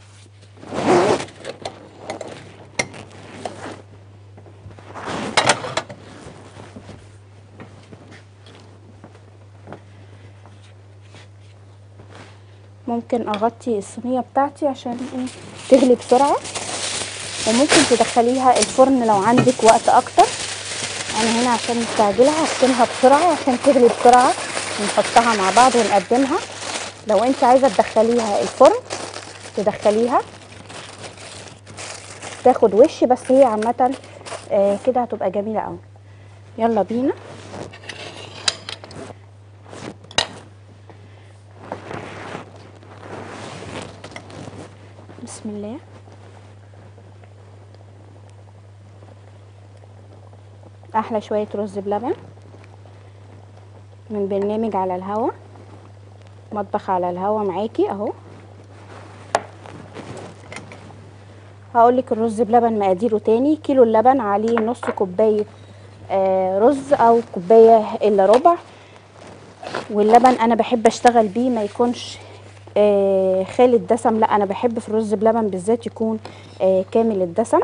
ممكن اغطي الصينيه بتاعتي عشان ايه تغلي بسرعه وممكن تدخليها الفرن لو عندك وقت اكتر انا هنا عشان مستعجله هقسمها بسرعه عشان تغلي بسرعه ونحطها مع بعض ونقدمها لو انت عايزه تدخليها الفرن تدخليها تاخد وش بس هي عامه آه كده هتبقى جميله قوي يلا بينا بسم الله احلى شويه رز بلبن من برنامج على الهوا مطبخ على الهوا معاكي اهو هقولك الرز بلبن مقاديره تاني كيلو اللبن عليه نص كوبايه آه رز او كوبايه الا ربع واللبن انا بحب اشتغل بيه ما يكونش آه خالي الدسم لا انا بحب في الرز بلبن بالذات يكون آه كامل الدسم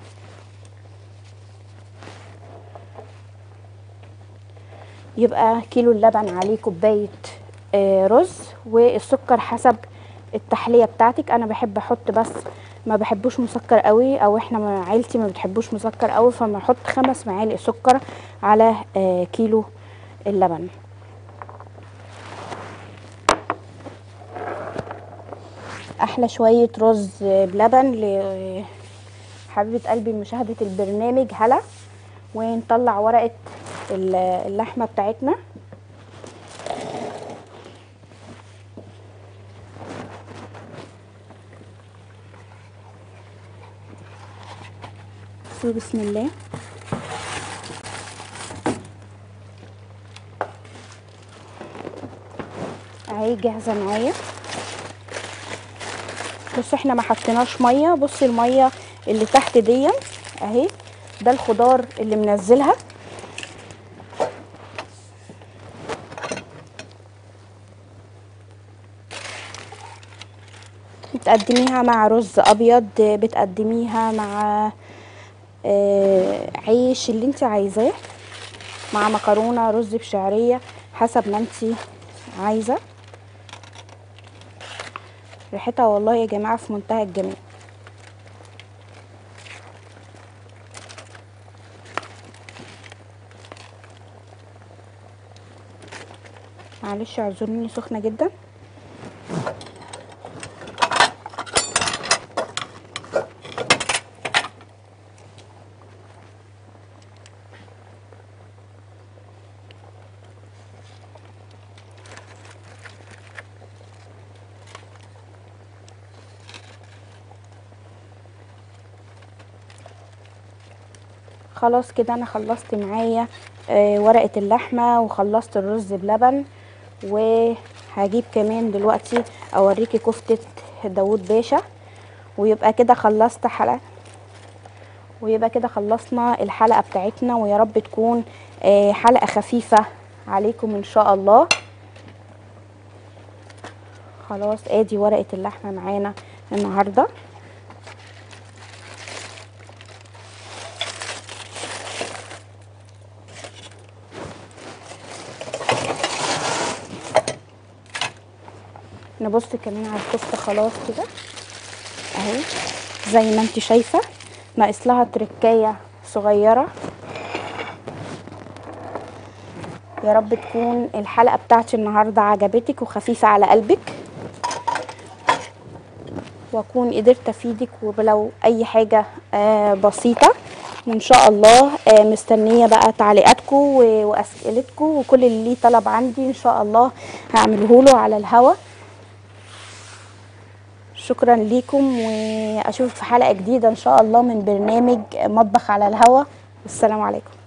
يبقى كيلو اللبن عليه كوبايه آه رز والسكر حسب التحليه بتاعتك انا بحب احط بس ما بحبوش مسكر قوي او احنا ما- عيلتي ما بتحبوش مسكر قوي فما احط خمس معالق سكر على آه كيلو اللبن احلى شويه رز بلبن لحبيبه قلبي مشاهده البرنامج هلا ونطلع ورقه ال- اللحمه بتاعتنا بسم بسم الله اهي جاهزه معايا بص احنا ما حطيناش ميه بصي الميه اللي تحت دي اهي ده الخضار اللي منزلها بتقدميها مع رز ابيض بتقدميها مع آه، عيش اللي انت عايزاه مع مكرونه رز بشعريه حسب ما انت عايزه ريحتها والله يا جماعه في منتهى الجمال معلش اعذروني سخنه جدا خلاص كده انا خلصت معايا آه، ورقة اللحمة وخلصت الرز بلبن وهجيب كمان دلوقتي اوريكي كفتة داوود باشا ويبقى كده خلصت حلقة ويبقى كده خلصنا الحلقة بتاعتنا ويا رب تكون آه، حلقة خفيفة عليكم ان شاء الله خلاص ادي ورقة اللحمة معانا النهارده نبص كمان على الكفته خلاص كده اهي زي ما انت شايفه ناقص لها تركايه صغيره يا رب تكون الحلقه بتاعتي النهارده عجبتك وخفيفه على قلبك واكون قدرت افيدك ولو اي حاجه آه بسيطه وان شاء الله آه مستنيه بقى تعليقاتكم و- واسئلتكم وكل اللي ليه طلب عندي ان شاء الله هعمله له على الهوا شكرا ليكم واشوفك في حلقه جديده ان شاء الله من برنامج مطبخ على الهوا والسلام عليكم